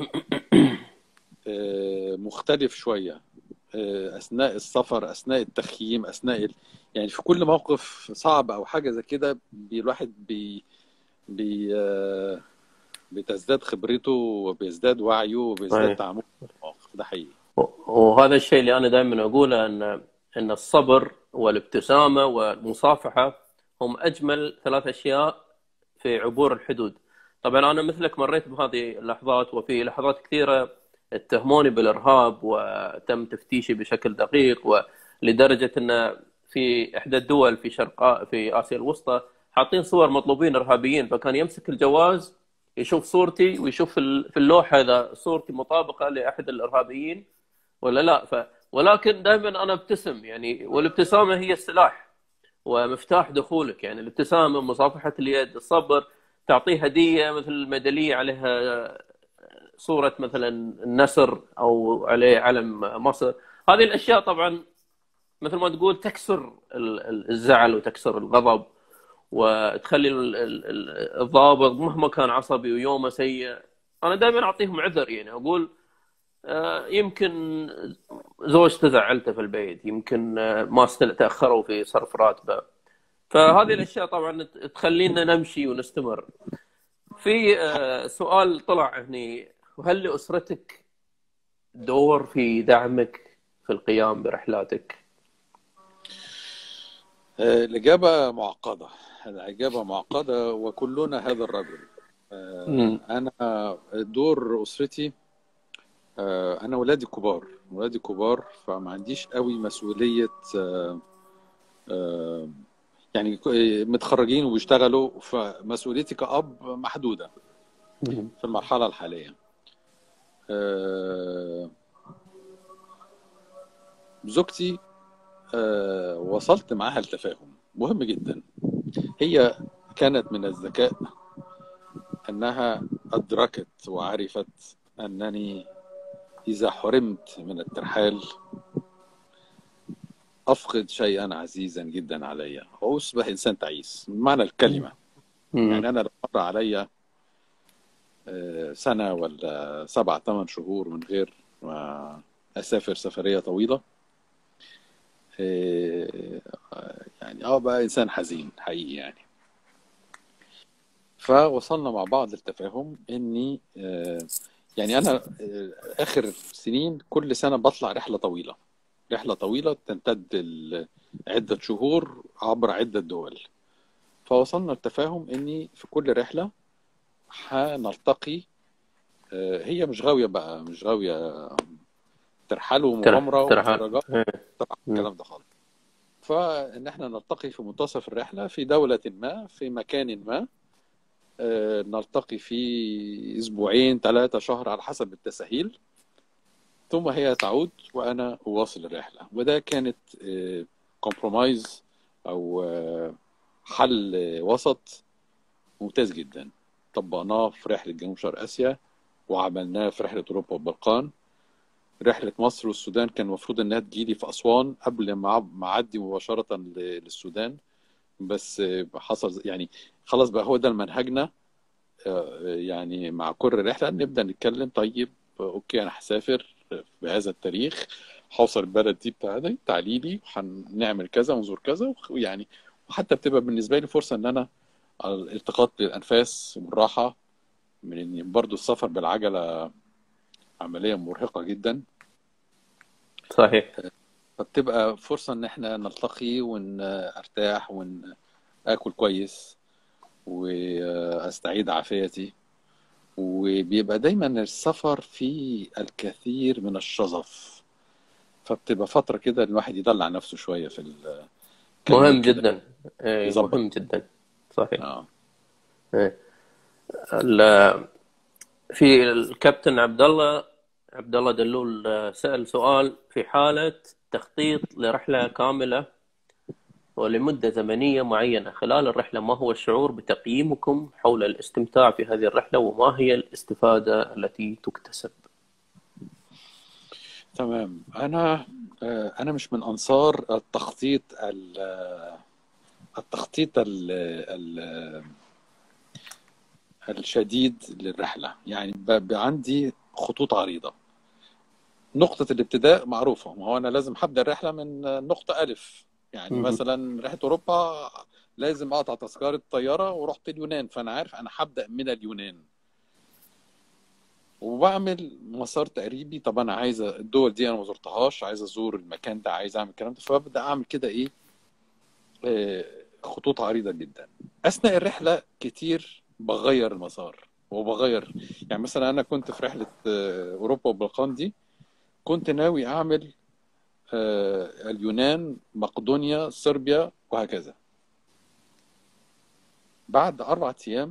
آه، مختلف شويه آه، اثناء السفر اثناء التخييم اثناء ال... يعني في كل موقف صعب او حاجه زي كده بي- الواحد بي بي آه، بتزداد خبرته وبيزداد وعيه وبيزداد صحيح تعامله مع المواقف ده حقيقي وهذا الشيء اللي انا دائما اقوله ان ان الصبر والابتسامه والمصافحه هم اجمل ثلاث اشياء في عبور الحدود. طبعا انا مثلك مريت بهذه اللحظات وفي لحظات كثيره اتهموني بالارهاب وتم تفتيشي بشكل دقيق ولدرجه ان في احدى الدول في شرق في اسيا الوسطى حاطين صور مطلوبين ارهابيين فكان يمسك الجواز يشوف صورتي ويشوف في ال- في اللوحه اذا صورتي مطابقه لاحد الارهابيين ولا لا ف ولكن دائما انا ابتسم يعني والابتسامه هي السلاح ومفتاح دخولك يعني الابتسامه مصافحه اليد الصبر تعطيه هديه مثل ميداليه عليها صوره مثلا النسر او عليه علم مصر هذه الاشياء طبعا مثل ما تقول تكسر ال- ال- الزعل وتكسر الغضب وتخلي ال- ال- ال- الضابط مهما كان عصبي ويومه سيء انا دائما اعطيهم عذر يعني اقول آه، يمكن زوجته زعلته في البيت يمكن آه، ما استل- تاخروا في صرف راتبه فهذه الاشياء طبعا ت- تخلينا نمشي ونستمر في آه، سؤال طلع هني وهل لاسرتك دور في دعمك في القيام برحلاتك؟ آه، الإجابة معقدة الإجابة معقدة وكلنا هذا الرجل آه، مم. أنا دور أسرتي آه، أنا ولادي كبار ولادي كبار فما عنديش قوي مسؤولية آه، آه، يعني ك- متخرجين وبيشتغلوا فمسؤوليتي كأب محدودة مم. في المرحلة الحالية آه، زوجتي آه، وصلت معاها لتفاهم مهم جدا هي كانت من الذكاء أنها أدركت وعرفت أنني إذا حرمت من الترحال أفقد شيئا عزيزا جدا علي وأصبح إنسان تعيس بمعنى الكلمة مم. يعني أنا لو مر علي آه، سنة ولا سبع ثمان شهور من غير ما أسافر سفرية طويلة آه، يعني اه بقى انسان حزين حقيقي يعني فوصلنا مع بعض للتفاهم اني آه، يعني انا آه، اخر سنين كل سنه بطلع رحله طويله رحله طويله تمتد ل- عده شهور عبر عده دول فوصلنا للتفاهم اني في كل رحله هنلتقي آه، هي مش غاويه بقى مش غاويه ترحال ترح ومغامره ترحال ومهرجان إيه. طبعا مم. الكلام ده خالص فان احنا نلتقي في منتصف الرحله في دوله ما في مكان ما آه، نلتقي في اسبوعين ثلاثه شهر على حسب التسهيل ثم هي تعود وانا اواصل الرحله وده كانت كومبرومايز او آه، حل آه، وسط ممتاز جدا طبقناه في رحله جنوب شرق اسيا وعملناه في رحله اوروبا والبلقان رحله مصر والسودان كان المفروض انها تجيلي في اسوان قبل ما ما اعدي مباشره ل- للسودان بس آه، حصل يعني خلاص بقى هو ده منهجنا آه، يعني مع كل رحله نبدا نتكلم طيب آه، اوكي انا هسافر بهذا التاريخ هوصل البلد دي بتاعتي تعالي لي هنعمل كذا ونزور كذا ويعني وحتى بتبقى بالنسبه لي فرصه ان انا على الالتقاط للانفاس والراحه من ان برضو السفر بالعجله عمليه مرهقه جدا صحيح فبتبقى فرصه ان احنا نلتقي ونرتاح وناكل كويس واستعيد عافيتي وبيبقى دايما السفر فيه الكثير من الشظف فبتبقى فترة كده الواحد يدلع نفسه شوية في ال- كام يوم مهم كده جدا إيه. يظبط مهم جدا صحيح اه إيه. ال- في الكابتن عبد الله عبد الله دلول آه، سأل سؤال في حالة تخطيط لرحلة كاملة ولمدة زمنية معينة خلال الرحلة ما هو الشعور بتقييمكم حول الاستمتاع في هذه الرحلة وما هي الاستفادة التي تكتسب تمام انا آه، انا مش من انصار التخطيط ال- التخطيط ال ال الشديد للرحلة يعني بقى عندي خطوط عريضة نقطة الابتداء معروفة ما هو أنا لازم هبدأ الرحلة من نقطة ألف يعني مهم. مثلا رحلة أوروبا لازم أقطع تذكرة طيارة ورحت اليونان فأنا عارف أنا هبدأ من اليونان وبعمل مسار تقريبي طب أنا عايز الدول دي أنا ما زرتهاش عايز أزور المكان ده عايز أعمل الكلام ده فببدأ أعمل كده إيه آه، خطوط عريضة جدا أثناء الرحلة كتير بغير المسار وبغير يعني مثلا أنا كنت في رحلة آه، أوروبا والبلقان دي كنت ناوي أعمل آه، اليونان مقدونيا صربيا وهكذا بعد أربع أيام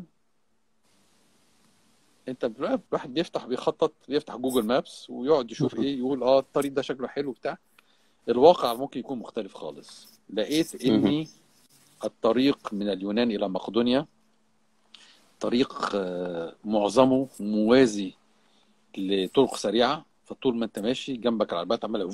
أنت بقى الواحد بيفتح بيخطط بيفتح جوجل مابس ويقعد يشوف مهم. إيه يقول أه الطريق ده شكله حلو بتاع الواقع ممكن يكون مختلف خالص لقيت مهم. إني الطريق من اليونان إلى مقدونيا طريق آه، معظمه موازي لطرق سريعة فطول ما انت ماشي جنبك العربيات عمالة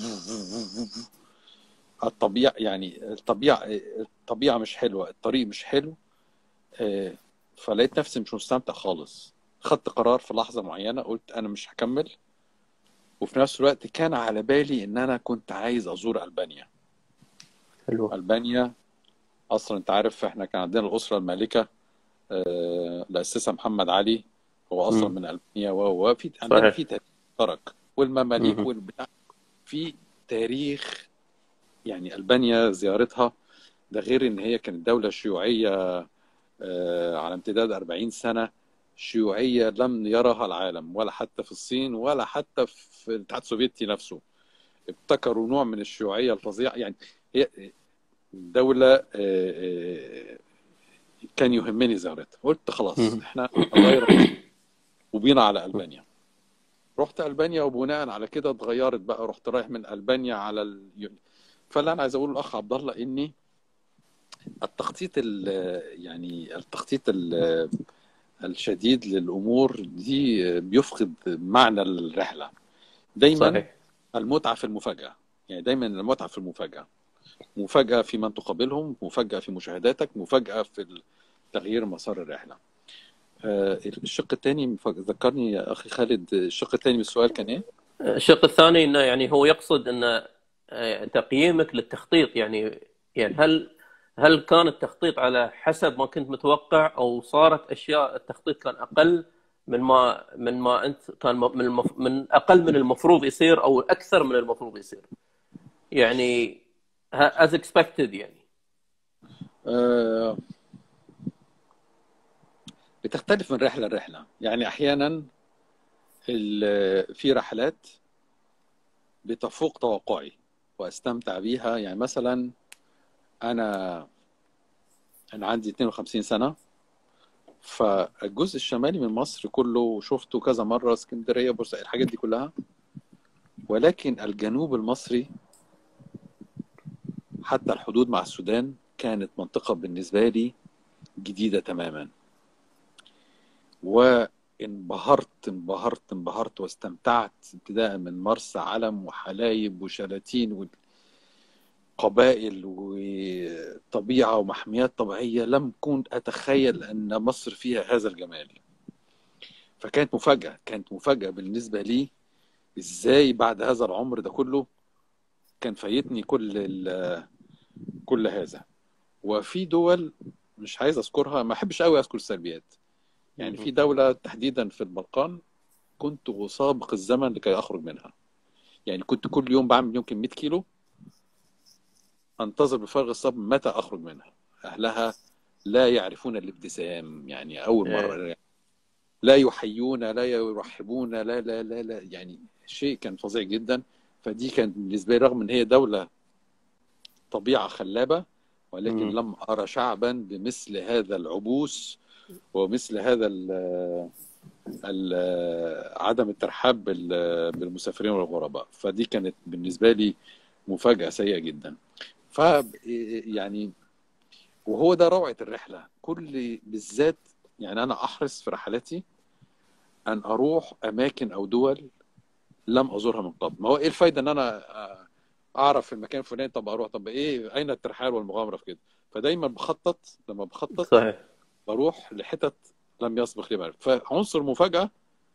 الطبيعة يعني الطبيعة الطبيعة مش حلوة الطريق مش حلو آه، فلقيت نفسي مش مستمتع خالص خدت قرار في لحظة معينة قلت أنا مش هكمل وفي نفس الوقت كان على بالي إن أنا كنت عايز أزور ألبانيا حلو ألبانيا أصلا أنت عارف إحنا كان عندنا الأسرة المالكة آه، الأساسة محمد علي هو أصلا مم. من ألبانيا و و- في عندنا صحيح في تاريخ مشترك والمماليك مهم. والبتاع في تاريخ يعني ألبانيا زيارتها ده غير إن هي كانت دولة شيوعية آه، على امتداد 40 سنة شيوعية لم يرها العالم ولا حتى في الصين ولا حتى في الاتحاد السوفيتي نفسه ابتكروا نوع من الشيوعية الفظيعة يعني هي دولة آه، آه، كان يهمني زيارتها قلت خلاص مهم. احنا نغير وبينا على ألبانيا رحت ألبانيا وبناء على كده اتغيرت بقى رحت رايح من ألبانيا على ال... فاللي أنا عايز أقول للأخ عبد الله إني التخطيط ال... يعني التخطيط ال... الشديد للأمور دي بيفقد معنى الرحلة دايما صحيح المتعة في المفاجأة يعني دايما المتعة في المفاجأة مفاجأة في من تقابلهم مفاجأة في مشاهداتك مفاجأة في تغيير مسار الرحلة آه، الشق الثاني ذكرني يا أخي خالد الشق الثاني من السؤال كان إيه؟ الشق الثاني انه يعني هو يقصد ان آه، تقييمك للتخطيط يعني يعني هل هل كان التخطيط على حسب ما كنت متوقع او صارت اشياء التخطيط كان اقل من ما من ما انت كان م- من المف... من اقل من المفروض يصير او اكثر من المفروض يصير يعني ه- as expected يعني آه، بتختلف من رحله لرحله يعني احيانا ال- في رحلات بتفوق توقعي واستمتع بيها يعني مثلا انا انا عندي 52 سنه فالجزء الشمالي من مصر كله شفته كذا مره اسكندريه بورسعيد الحاجات دي كلها ولكن الجنوب المصري حتى الحدود مع السودان كانت منطقه بالنسبه لي جديده تماما وانبهرت انبهرت انبهرت واستمتعت ابتداء من مرسى علم وحلايب وشلاتين وقبائل وطبيعة ومحميات طبيعية لم كنت أتخيل أن مصر فيها هذا الجمال فكانت مفاجأة كانت مفاجأة بالنسبة لي إزاي بعد هذا العمر ده كله كان فايتني كل ال- كل هذا وفي دول مش عايز أذكرها ما أحبش قوي أذكر السلبيات يعني في دولة تحديدا في البلقان كنت أسابق الزمن لكي أخرج منها يعني كنت كل يوم بعمل يمكن 100 كيلو أنتظر بفارغ الصبر متى أخرج منها أهلها لا يعرفون الابتسام يعني أول مرة لا يحيون لا يرحبون لا لا لا لا يعني شيء كان فظيع جدا فدي كانت بالنسبة لي رغم إن هي دولة طبيعة خلابة ولكن مم. لم أرى شعبا بمثل هذا العبوس ومثل هذا ال ال- عدم الترحاب بال- بالمسافرين والغرباء فدي كانت بالنسبة لي مفاجأة سيئة جدا ف يعني وهو ده روعة الرحلة كل بالذات يعني أنا أحرص في رحلاتي أن أروح أماكن أو دول لم أزورها من قبل ما هو إيه الفايدة إن أنا أعرف المكان الفلاني طب أروح طب إيه أين الترحال والمغامرة في كده فدايما بخطط لما بخطط صحيح بروح لحتت لم يسبق لي معرفة فعنصر المفاجأة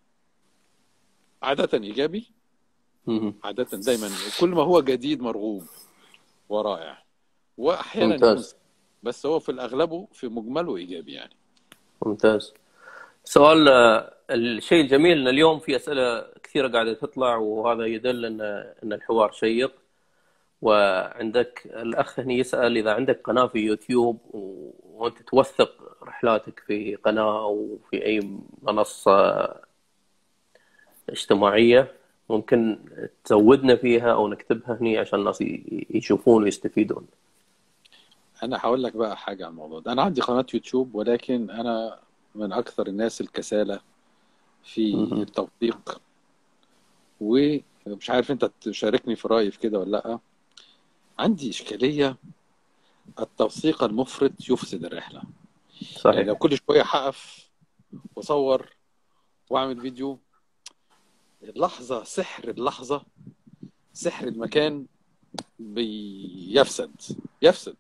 عادة إيجابي مم. عادة دايما كل ما هو جديد مرغوب ورائع وأحيانا يكون ممتاز بس هو في الأغلبه في مجمله إيجابي يعني ممتاز سؤال آه، الشيء الجميل ان اليوم في اسئله كثيره قاعده تطلع وهذا يدل ان ان الحوار شيق وعندك الاخ هنا يسال اذا عندك قناه في يوتيوب و- وانت توثق رحلاتك في قناه او في اي منصه اجتماعيه ممكن تزودنا فيها او نكتبها هنا عشان الناس ي- يشوفون ويستفيدون أنا هقول لك بقى حاجة عن الموضوع ده أنا عندي قناة يوتيوب ولكن أنا من أكثر الناس الكسالى في مهم. التوثيق ومش عارف أنت تشاركني في رأيي في كده ولا لأ عندي إشكالية التوثيق المفرط يفسد الرحلة يعني لو صحيح كل شوية هقف وأصور وأعمل فيديو اللحظة سحر اللحظة سحر المكان بيفسد يفسد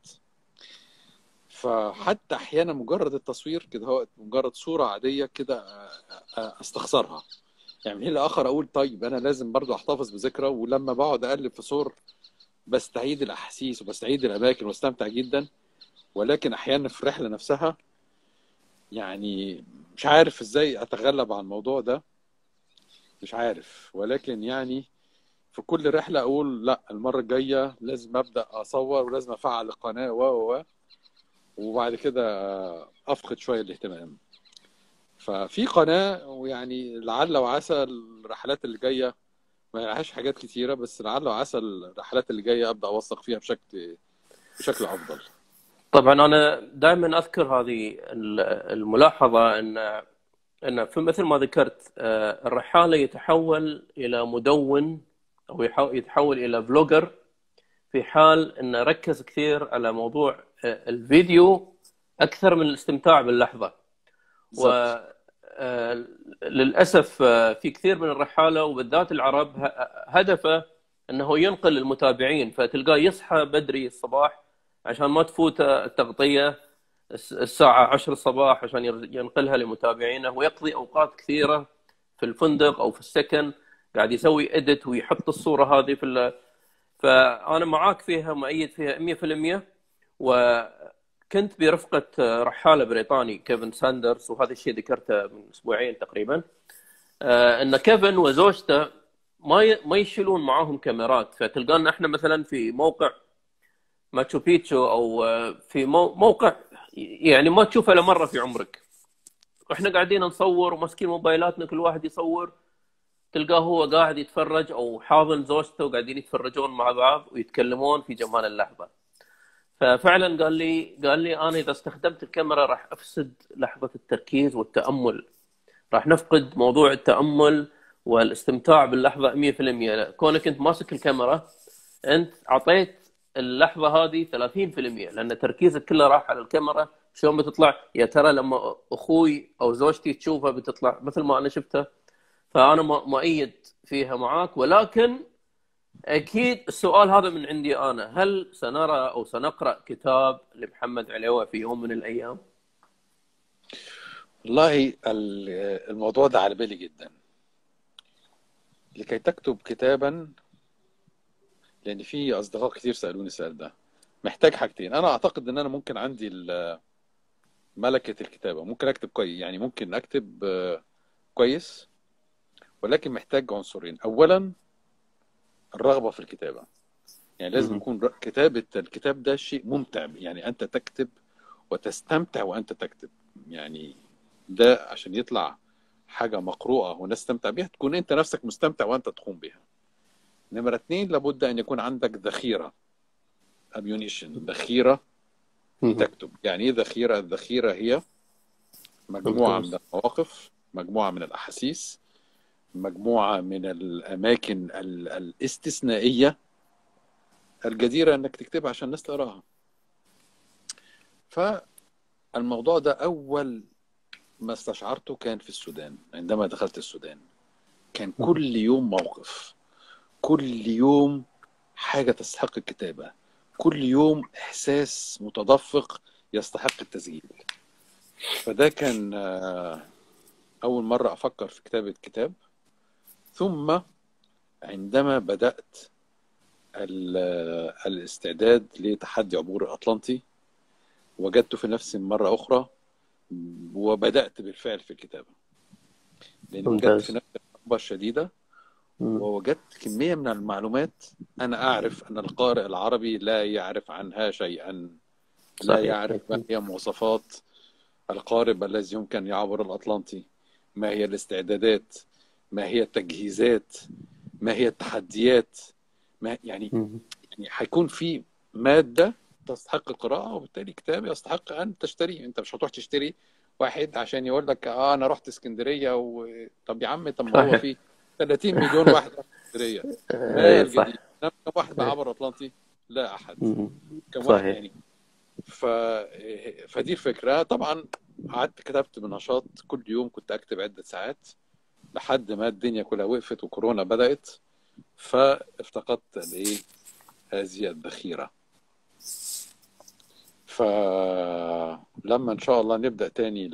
فحتى احيانا مجرد التصوير كده هو مجرد صوره عاديه كده آه، آه، استخسرها يعني من حين لاخر اقول طيب انا لازم برضو احتفظ بذكرى ولما بقعد اقلب في صور بستعيد الاحاسيس وبستعيد الاماكن واستمتع جدا ولكن احيانا في الرحله نفسها يعني مش عارف ازاي اتغلب على الموضوع ده مش عارف ولكن يعني في كل رحله اقول لا المره الجايه لازم ابدا اصور ولازم افعل القناه و و و وبعد كده افقد شويه الاهتمام ففي قناه ويعني لعل وعسى الرحلات اللي جايه ما لهاش حاجات كتيره بس لعل وعسى الرحلات اللي جايه ابدا اوثق فيها بشكل بشكل افضل طبعا انا دائما اذكر هذه ال- الملاحظه ان ان في مثل ما ذكرت آه، الرحاله يتحول الى مدون او يحو- يتحول الى فلوجر في حال انه ركز كثير على موضوع آه، الفيديو اكثر من الاستمتاع باللحظه بالظبط وللاسف في كثير من الرحاله وبالذات العرب ه- هدفه انه ينقل المتابعين فتلقاه يصحى بدري الصباح عشان ما تفوت التغطيه الس- الساعه 10 الصباح عشان ير- ينقلها لمتابعينه ويقضي اوقات كثيره في الفندق او في السكن قاعد يسوي اديت ويحط الصوره هذه في ال... فانا معاك فيها مؤيد فيها 100% وكنت برفقه رحاله بريطاني كيفن ساندرز وهذا الشيء ذكرته من اسبوعين تقريبا آه، ان كيفن وزوجته ما ي... ما يشيلون معاهم كاميرات فتلقانا احنا مثلا في موقع ماتشو بيتشو او آه، في مو... موقع يعني ما تشوفه الا مره في عمرك واحنا قاعدين نصور وماسكين موبايلاتنا كل واحد يصور تلقاه هو قاعد يتفرج او حاضن زوجته وقاعدين يتفرجون مع بعض ويتكلمون في جمال اللحظه ففعلا قال لي قال لي انا اذا استخدمت الكاميرا راح افسد لحظه التركيز والتامل راح نفقد موضوع التامل والاستمتاع باللحظه 100% كونك انت ماسك الكاميرا انت اعطيت اللحظه هذه 30% لان تركيزك كله راح على الكاميرا شلون بتطلع يا ترى لما اخوي او زوجتي تشوفها بتطلع مثل ما انا شفتها فانا مؤيد فيها معاك ولكن اكيد السؤال هذا من عندي انا هل سنرى او سنقرا كتاب لمحمد عليوه في يوم من الايام؟ والله الموضوع ده على بالي جدا لكي تكتب كتابا لان في اصدقاء كتير سالوني السؤال ده محتاج حاجتين انا اعتقد ان انا ممكن عندي ملكه الكتابه ممكن اكتب كويس يعني ممكن اكتب كويس ولكن محتاج عنصرين اولا الرغبه في الكتابه يعني لازم يكون كتابه الكتاب ده شيء ممتع يعني انت تكتب وتستمتع وانت تكتب يعني ده عشان يطلع حاجه مقروءه والناس تستمتع بيها تكون انت نفسك مستمتع وانت تقوم بها نمرة اثنين لابد ان يكون عندك ذخيره اميونيشن ذخيره تكتب يعني ايه ذخيره الذخيره هي مجموعه من المواقف مجموعه من الاحاسيس مجموعه من الاماكن الاستثنائيه الجديره انك تكتبها عشان الناس تقراها فالموضوع ده اول ما استشعرته كان في السودان عندما دخلت السودان كان كل يوم موقف كل يوم حاجه تستحق الكتابه كل يوم احساس متدفق يستحق التسجيل فده كان اول مره افكر في كتابه كتاب ثم عندما بدات الاستعداد لتحدي عبور الاطلنطي وجدت في نفسي مره اخرى وبدات بالفعل في الكتابه لان وجدت في نفسي الرغبه الشديده ووجدت كميه من المعلومات انا اعرف ان القارئ العربي لا يعرف عنها شيئا لا صحيح. يعرف ما هي مواصفات القارب الذي يمكن يعبر الاطلنطي ما هي الاستعدادات ما هي التجهيزات ما هي التحديات ما يعني يعني هيكون في ماده تستحق القراءه وبالتالي كتاب يستحق ان تشتريه انت مش هتروح تشتري واحد عشان يقول لك اه انا رحت اسكندريه و... طب يا عم طب ما هو في 30 مليون واحد راح اسكندريه صح كم واحد عبر اطلنطي؟ لا احد كم واحد يعني ف... فدي الفكره طبعا قعدت كتبت بنشاط كل يوم كنت اكتب عده ساعات لحد ما الدنيا كلها وقفت وكورونا بدات فافتقدت الايه هذه الذخيره فلما ان شاء الله نبدا تاني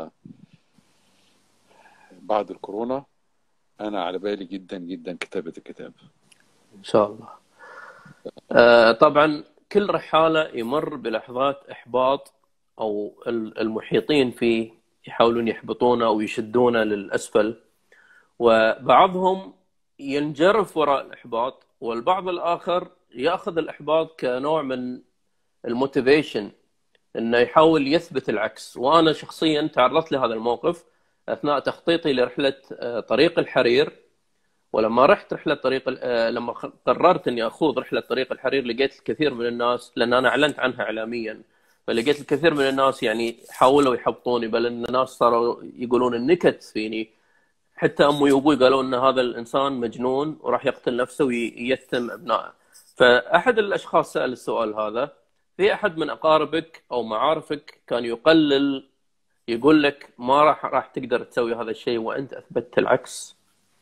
بعد الكورونا انا على بالي جدا جدا كتابه الكتاب ان شاء الله آه طبعا كل رحاله يمر بلحظات احباط او المحيطين فيه يحاولون يحبطونه او يشدونه للاسفل وبعضهم ينجرف وراء الاحباط والبعض الاخر ياخذ الاحباط كنوع من الموتيفيشن انه يحاول يثبت العكس وانا شخصيا تعرضت لهذا الموقف اثناء تخطيطي لرحله طريق الحرير ولما رحت رحله طريق لما قررت اني اخوض رحله طريق الحرير لقيت الكثير من الناس لان انا اعلنت عنها اعلاميا فلقيت الكثير من الناس يعني حاولوا يحبطوني بل ان الناس صاروا يقولون النكت فيني حتى امي وابوي قالوا ان هذا الانسان مجنون وراح يقتل نفسه ويتم ابنائه فاحد الاشخاص سال السؤال هذا في احد من اقاربك او معارفك كان يقلل يقول لك ما راح راح تقدر تسوي هذا الشيء وانت اثبتت العكس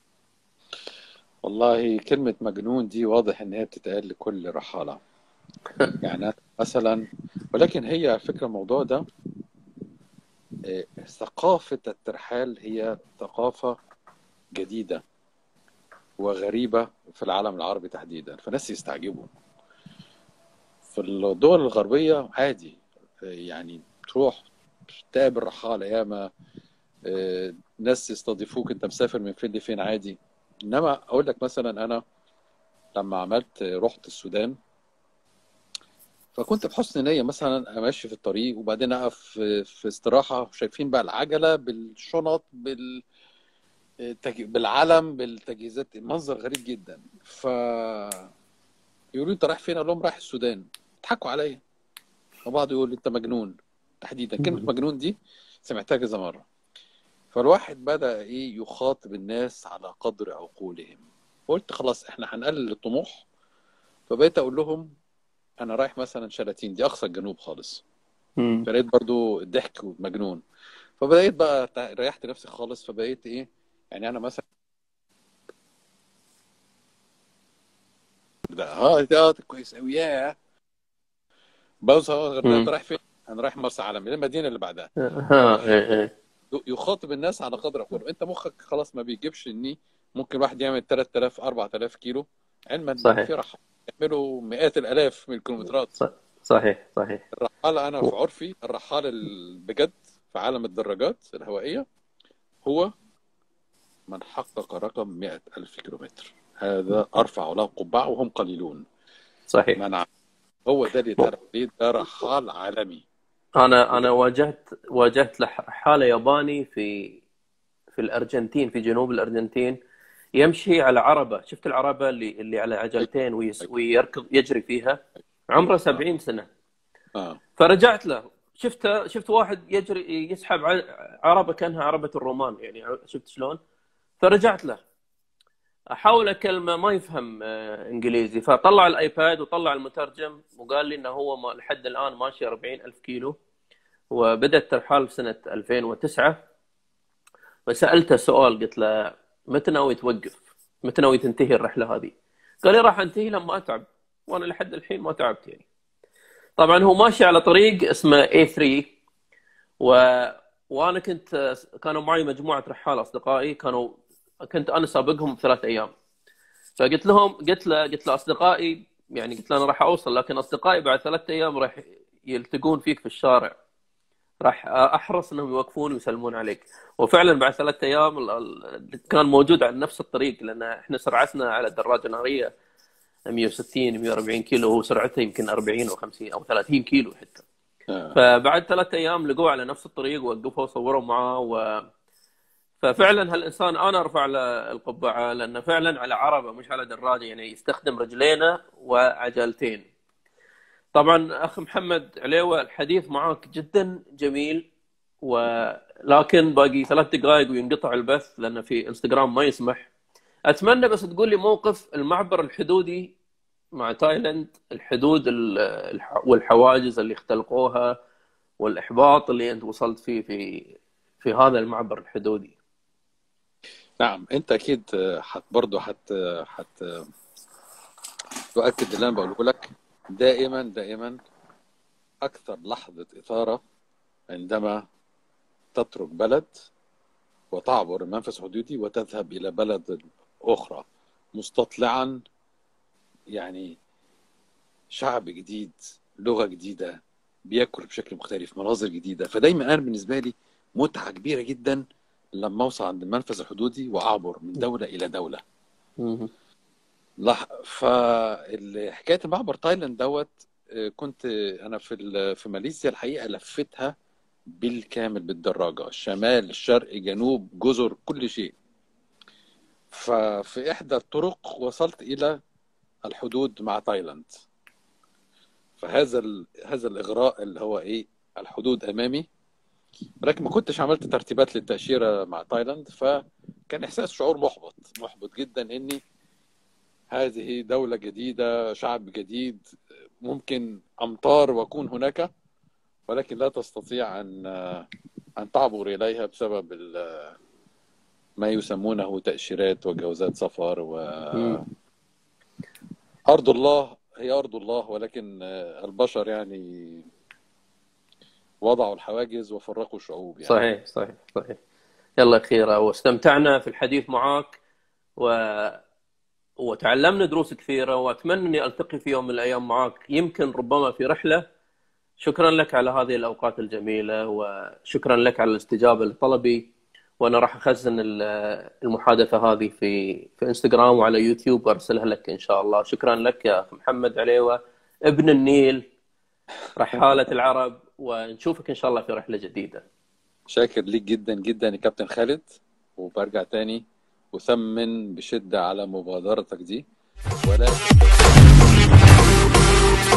والله كلمة مجنون دي واضح ان هي بتتقال لكل رحالة يعني مثلا ولكن هي فكرة الموضوع ده ثقافة الترحال هي ثقافة جديدة وغريبة في العالم العربي تحديدا فناس يستعجبوا في الدول الغربية عادي يعني تروح تقابل رحالة ياما ناس يستضيفوك انت مسافر من فين لفين عادي انما اقول لك مثلا انا لما عملت رحت السودان فكنت بحسن نيه مثلا امشي في الطريق وبعدين اقف في, في استراحه شايفين بقى العجله بالشنط بال التج- بالعلم بالتجهيزات منظر غريب جدا ف يقولوا لي انت رايح فين؟ اقول لهم رايح السودان يضحكوا عليا وبعض يقول لي انت مجنون تحديدا كلمه مجنون دي سمعتها كذا مره فالواحد بدا ايه يخاطب الناس على قدر عقولهم قلت خلاص احنا هنقلل الطموح فبقيت اقول لهم انا رايح مثلا شلاتين دي اقصى الجنوب خالص مم. فلقيت برضو الضحك مجنون فبقيت بقى تع- ريحت نفسي خالص فبقيت ايه يعني انا مثلا ده اه ده كويس قوي ياه بوصل الغردقه مم. انت رايح فين؟ انا رايح مرسى علم المدينه اللي بعدها ها إيه إيه. يخاطب الناس على قدر عقولهم انت مخك خلاص ما بيجيبش اني ممكن واحد يعمل 3000 4000 كيلو علما ان صحيح. في رحال يعملوا مئات الالاف من الكيلومترات ص- صحيح صحيح الرحالة أنا في عرفي الرحال ال- بجد في عالم الدراجات الهوائية هو من حقق رقم 100 ألف كيلومتر هذا أرفع له قبعة وهم قليلون صحيح من ع- هو ده اللي تعرف ليه ده رحال عالمي انا انا واجهت واجهت لح- حاله ياباني في في الارجنتين في جنوب الارجنتين يمشي على عربه شفت العربه اللي اللي على عجلتين ويس ويركض يجري فيها عمره 70 سنه آه. فرجعت له شفته شفت واحد يجري يسحب ع- عربه كانها عربه الرومان يعني شفت شلون؟ فرجعت له احاول اكلمه ما يفهم آه، انجليزي فطلع الايباد وطلع المترجم وقال لي انه هو ما- لحد الان ماشي 40 الف كيلو وبدأ الترحال في سنة 2009 فسألته سؤال قلت له متى ناوي توقف؟ متى ناوي تنتهي الرحلة هذه؟ قال لي راح انتهي لما اتعب وانا لحد الحين ما تعبت يعني. طبعا هو ماشي على طريق اسمه A3 و... وانا كنت كانوا معي مجموعة رحال اصدقائي كانوا كنت انا سابقهم بثلاث ايام. فقلت لهم قلت له قلت له اصدقائي يعني قلت له انا راح اوصل لكن اصدقائي بعد ثلاث ايام راح يلتقون فيك في الشارع. راح احرص انهم يوقفون ويسلمون عليك وفعلا بعد ثلاثة ايام ال- ال- كان موجود على نفس الطريق لان احنا سرعتنا على الدراجه الناريه 160 140 كيلو وهو سرعته يمكن 40 او 50 او 30 كيلو حتى آه. فبعد ثلاثة ايام لقوه على نفس الطريق وقفوا وصوروا معاه و... ففعلا هالانسان انا ارفع له القبعه لانه فعلا على عربه مش على دراجه يعني يستخدم رجلينه وعجلتين طبعا اخ محمد عليوه الحديث معك جدا جميل ولكن باقي ثلاث دقائق وينقطع البث لان في انستغرام ما يسمح اتمنى بس تقول لي موقف المعبر الحدودي مع تايلاند الحدود ال- الح- والحواجز اللي اختلقوها والاحباط اللي انت وصلت فيه في في هذا المعبر الحدودي نعم أنت أكيد آه، حت برضه حت حت تؤكد اللي أنا بقوله لك دائما دائما أكثر لحظة إثارة عندما تترك بلد وتعبر المنفذ الحدودي وتذهب إلى بلد أخرى مستطلعا يعني شعب جديد لغة جديدة بياكل بشكل مختلف مناظر جديدة فدايما أنا بالنسبة لي متعة كبيرة جدا لما أوصل عند المنفذ الحدودي وأعبر من دولة إلى دولة مهم. لح... فحكاية المعبر تايلاند دوت آه، كنت أنا في ال- في ماليزيا الحقيقة لفتها بالكامل بالدراجة شمال شرق جنوب جزر كل شيء ففي إحدى الطرق وصلت إلى الحدود مع تايلاند فهذا ال... هذا الإغراء اللي هو إيه الحدود أمامي ولكن ما كنتش عملت ترتيبات للتأشيرة مع تايلاند فكان إحساس شعور محبط محبط جدا إني هذه دولة جديدة شعب جديد ممكن أمطار وأكون هناك ولكن لا تستطيع أن أن تعبر إليها بسبب ال- ما يسمونه تأشيرات وجوازات سفر و مم. أرض الله هي أرض الله ولكن البشر يعني وضعوا الحواجز وفرقوا الشعوب يعني صحيح صحيح صحيح يلا خيرة واستمتعنا في الحديث معك و... وتعلمنا دروس كثيرة وأتمنى أني ألتقي في يوم من الأيام معك يمكن ربما في رحلة شكرا لك على هذه الأوقات الجميلة وشكرا لك على الاستجابة لطلبي وأنا راح أخزن ال- المحادثة هذه في في انستغرام وعلى يوتيوب وأرسلها لك إن شاء الله شكرا لك يا أخ محمد عليوة ابن النيل رحالة العرب ونشوفك إن شاء الله في رحلة جديدة شاكر ليك جدا جدا يا كابتن خالد وبرجع تاني وثمن بشدة على مبادرتك دي ولا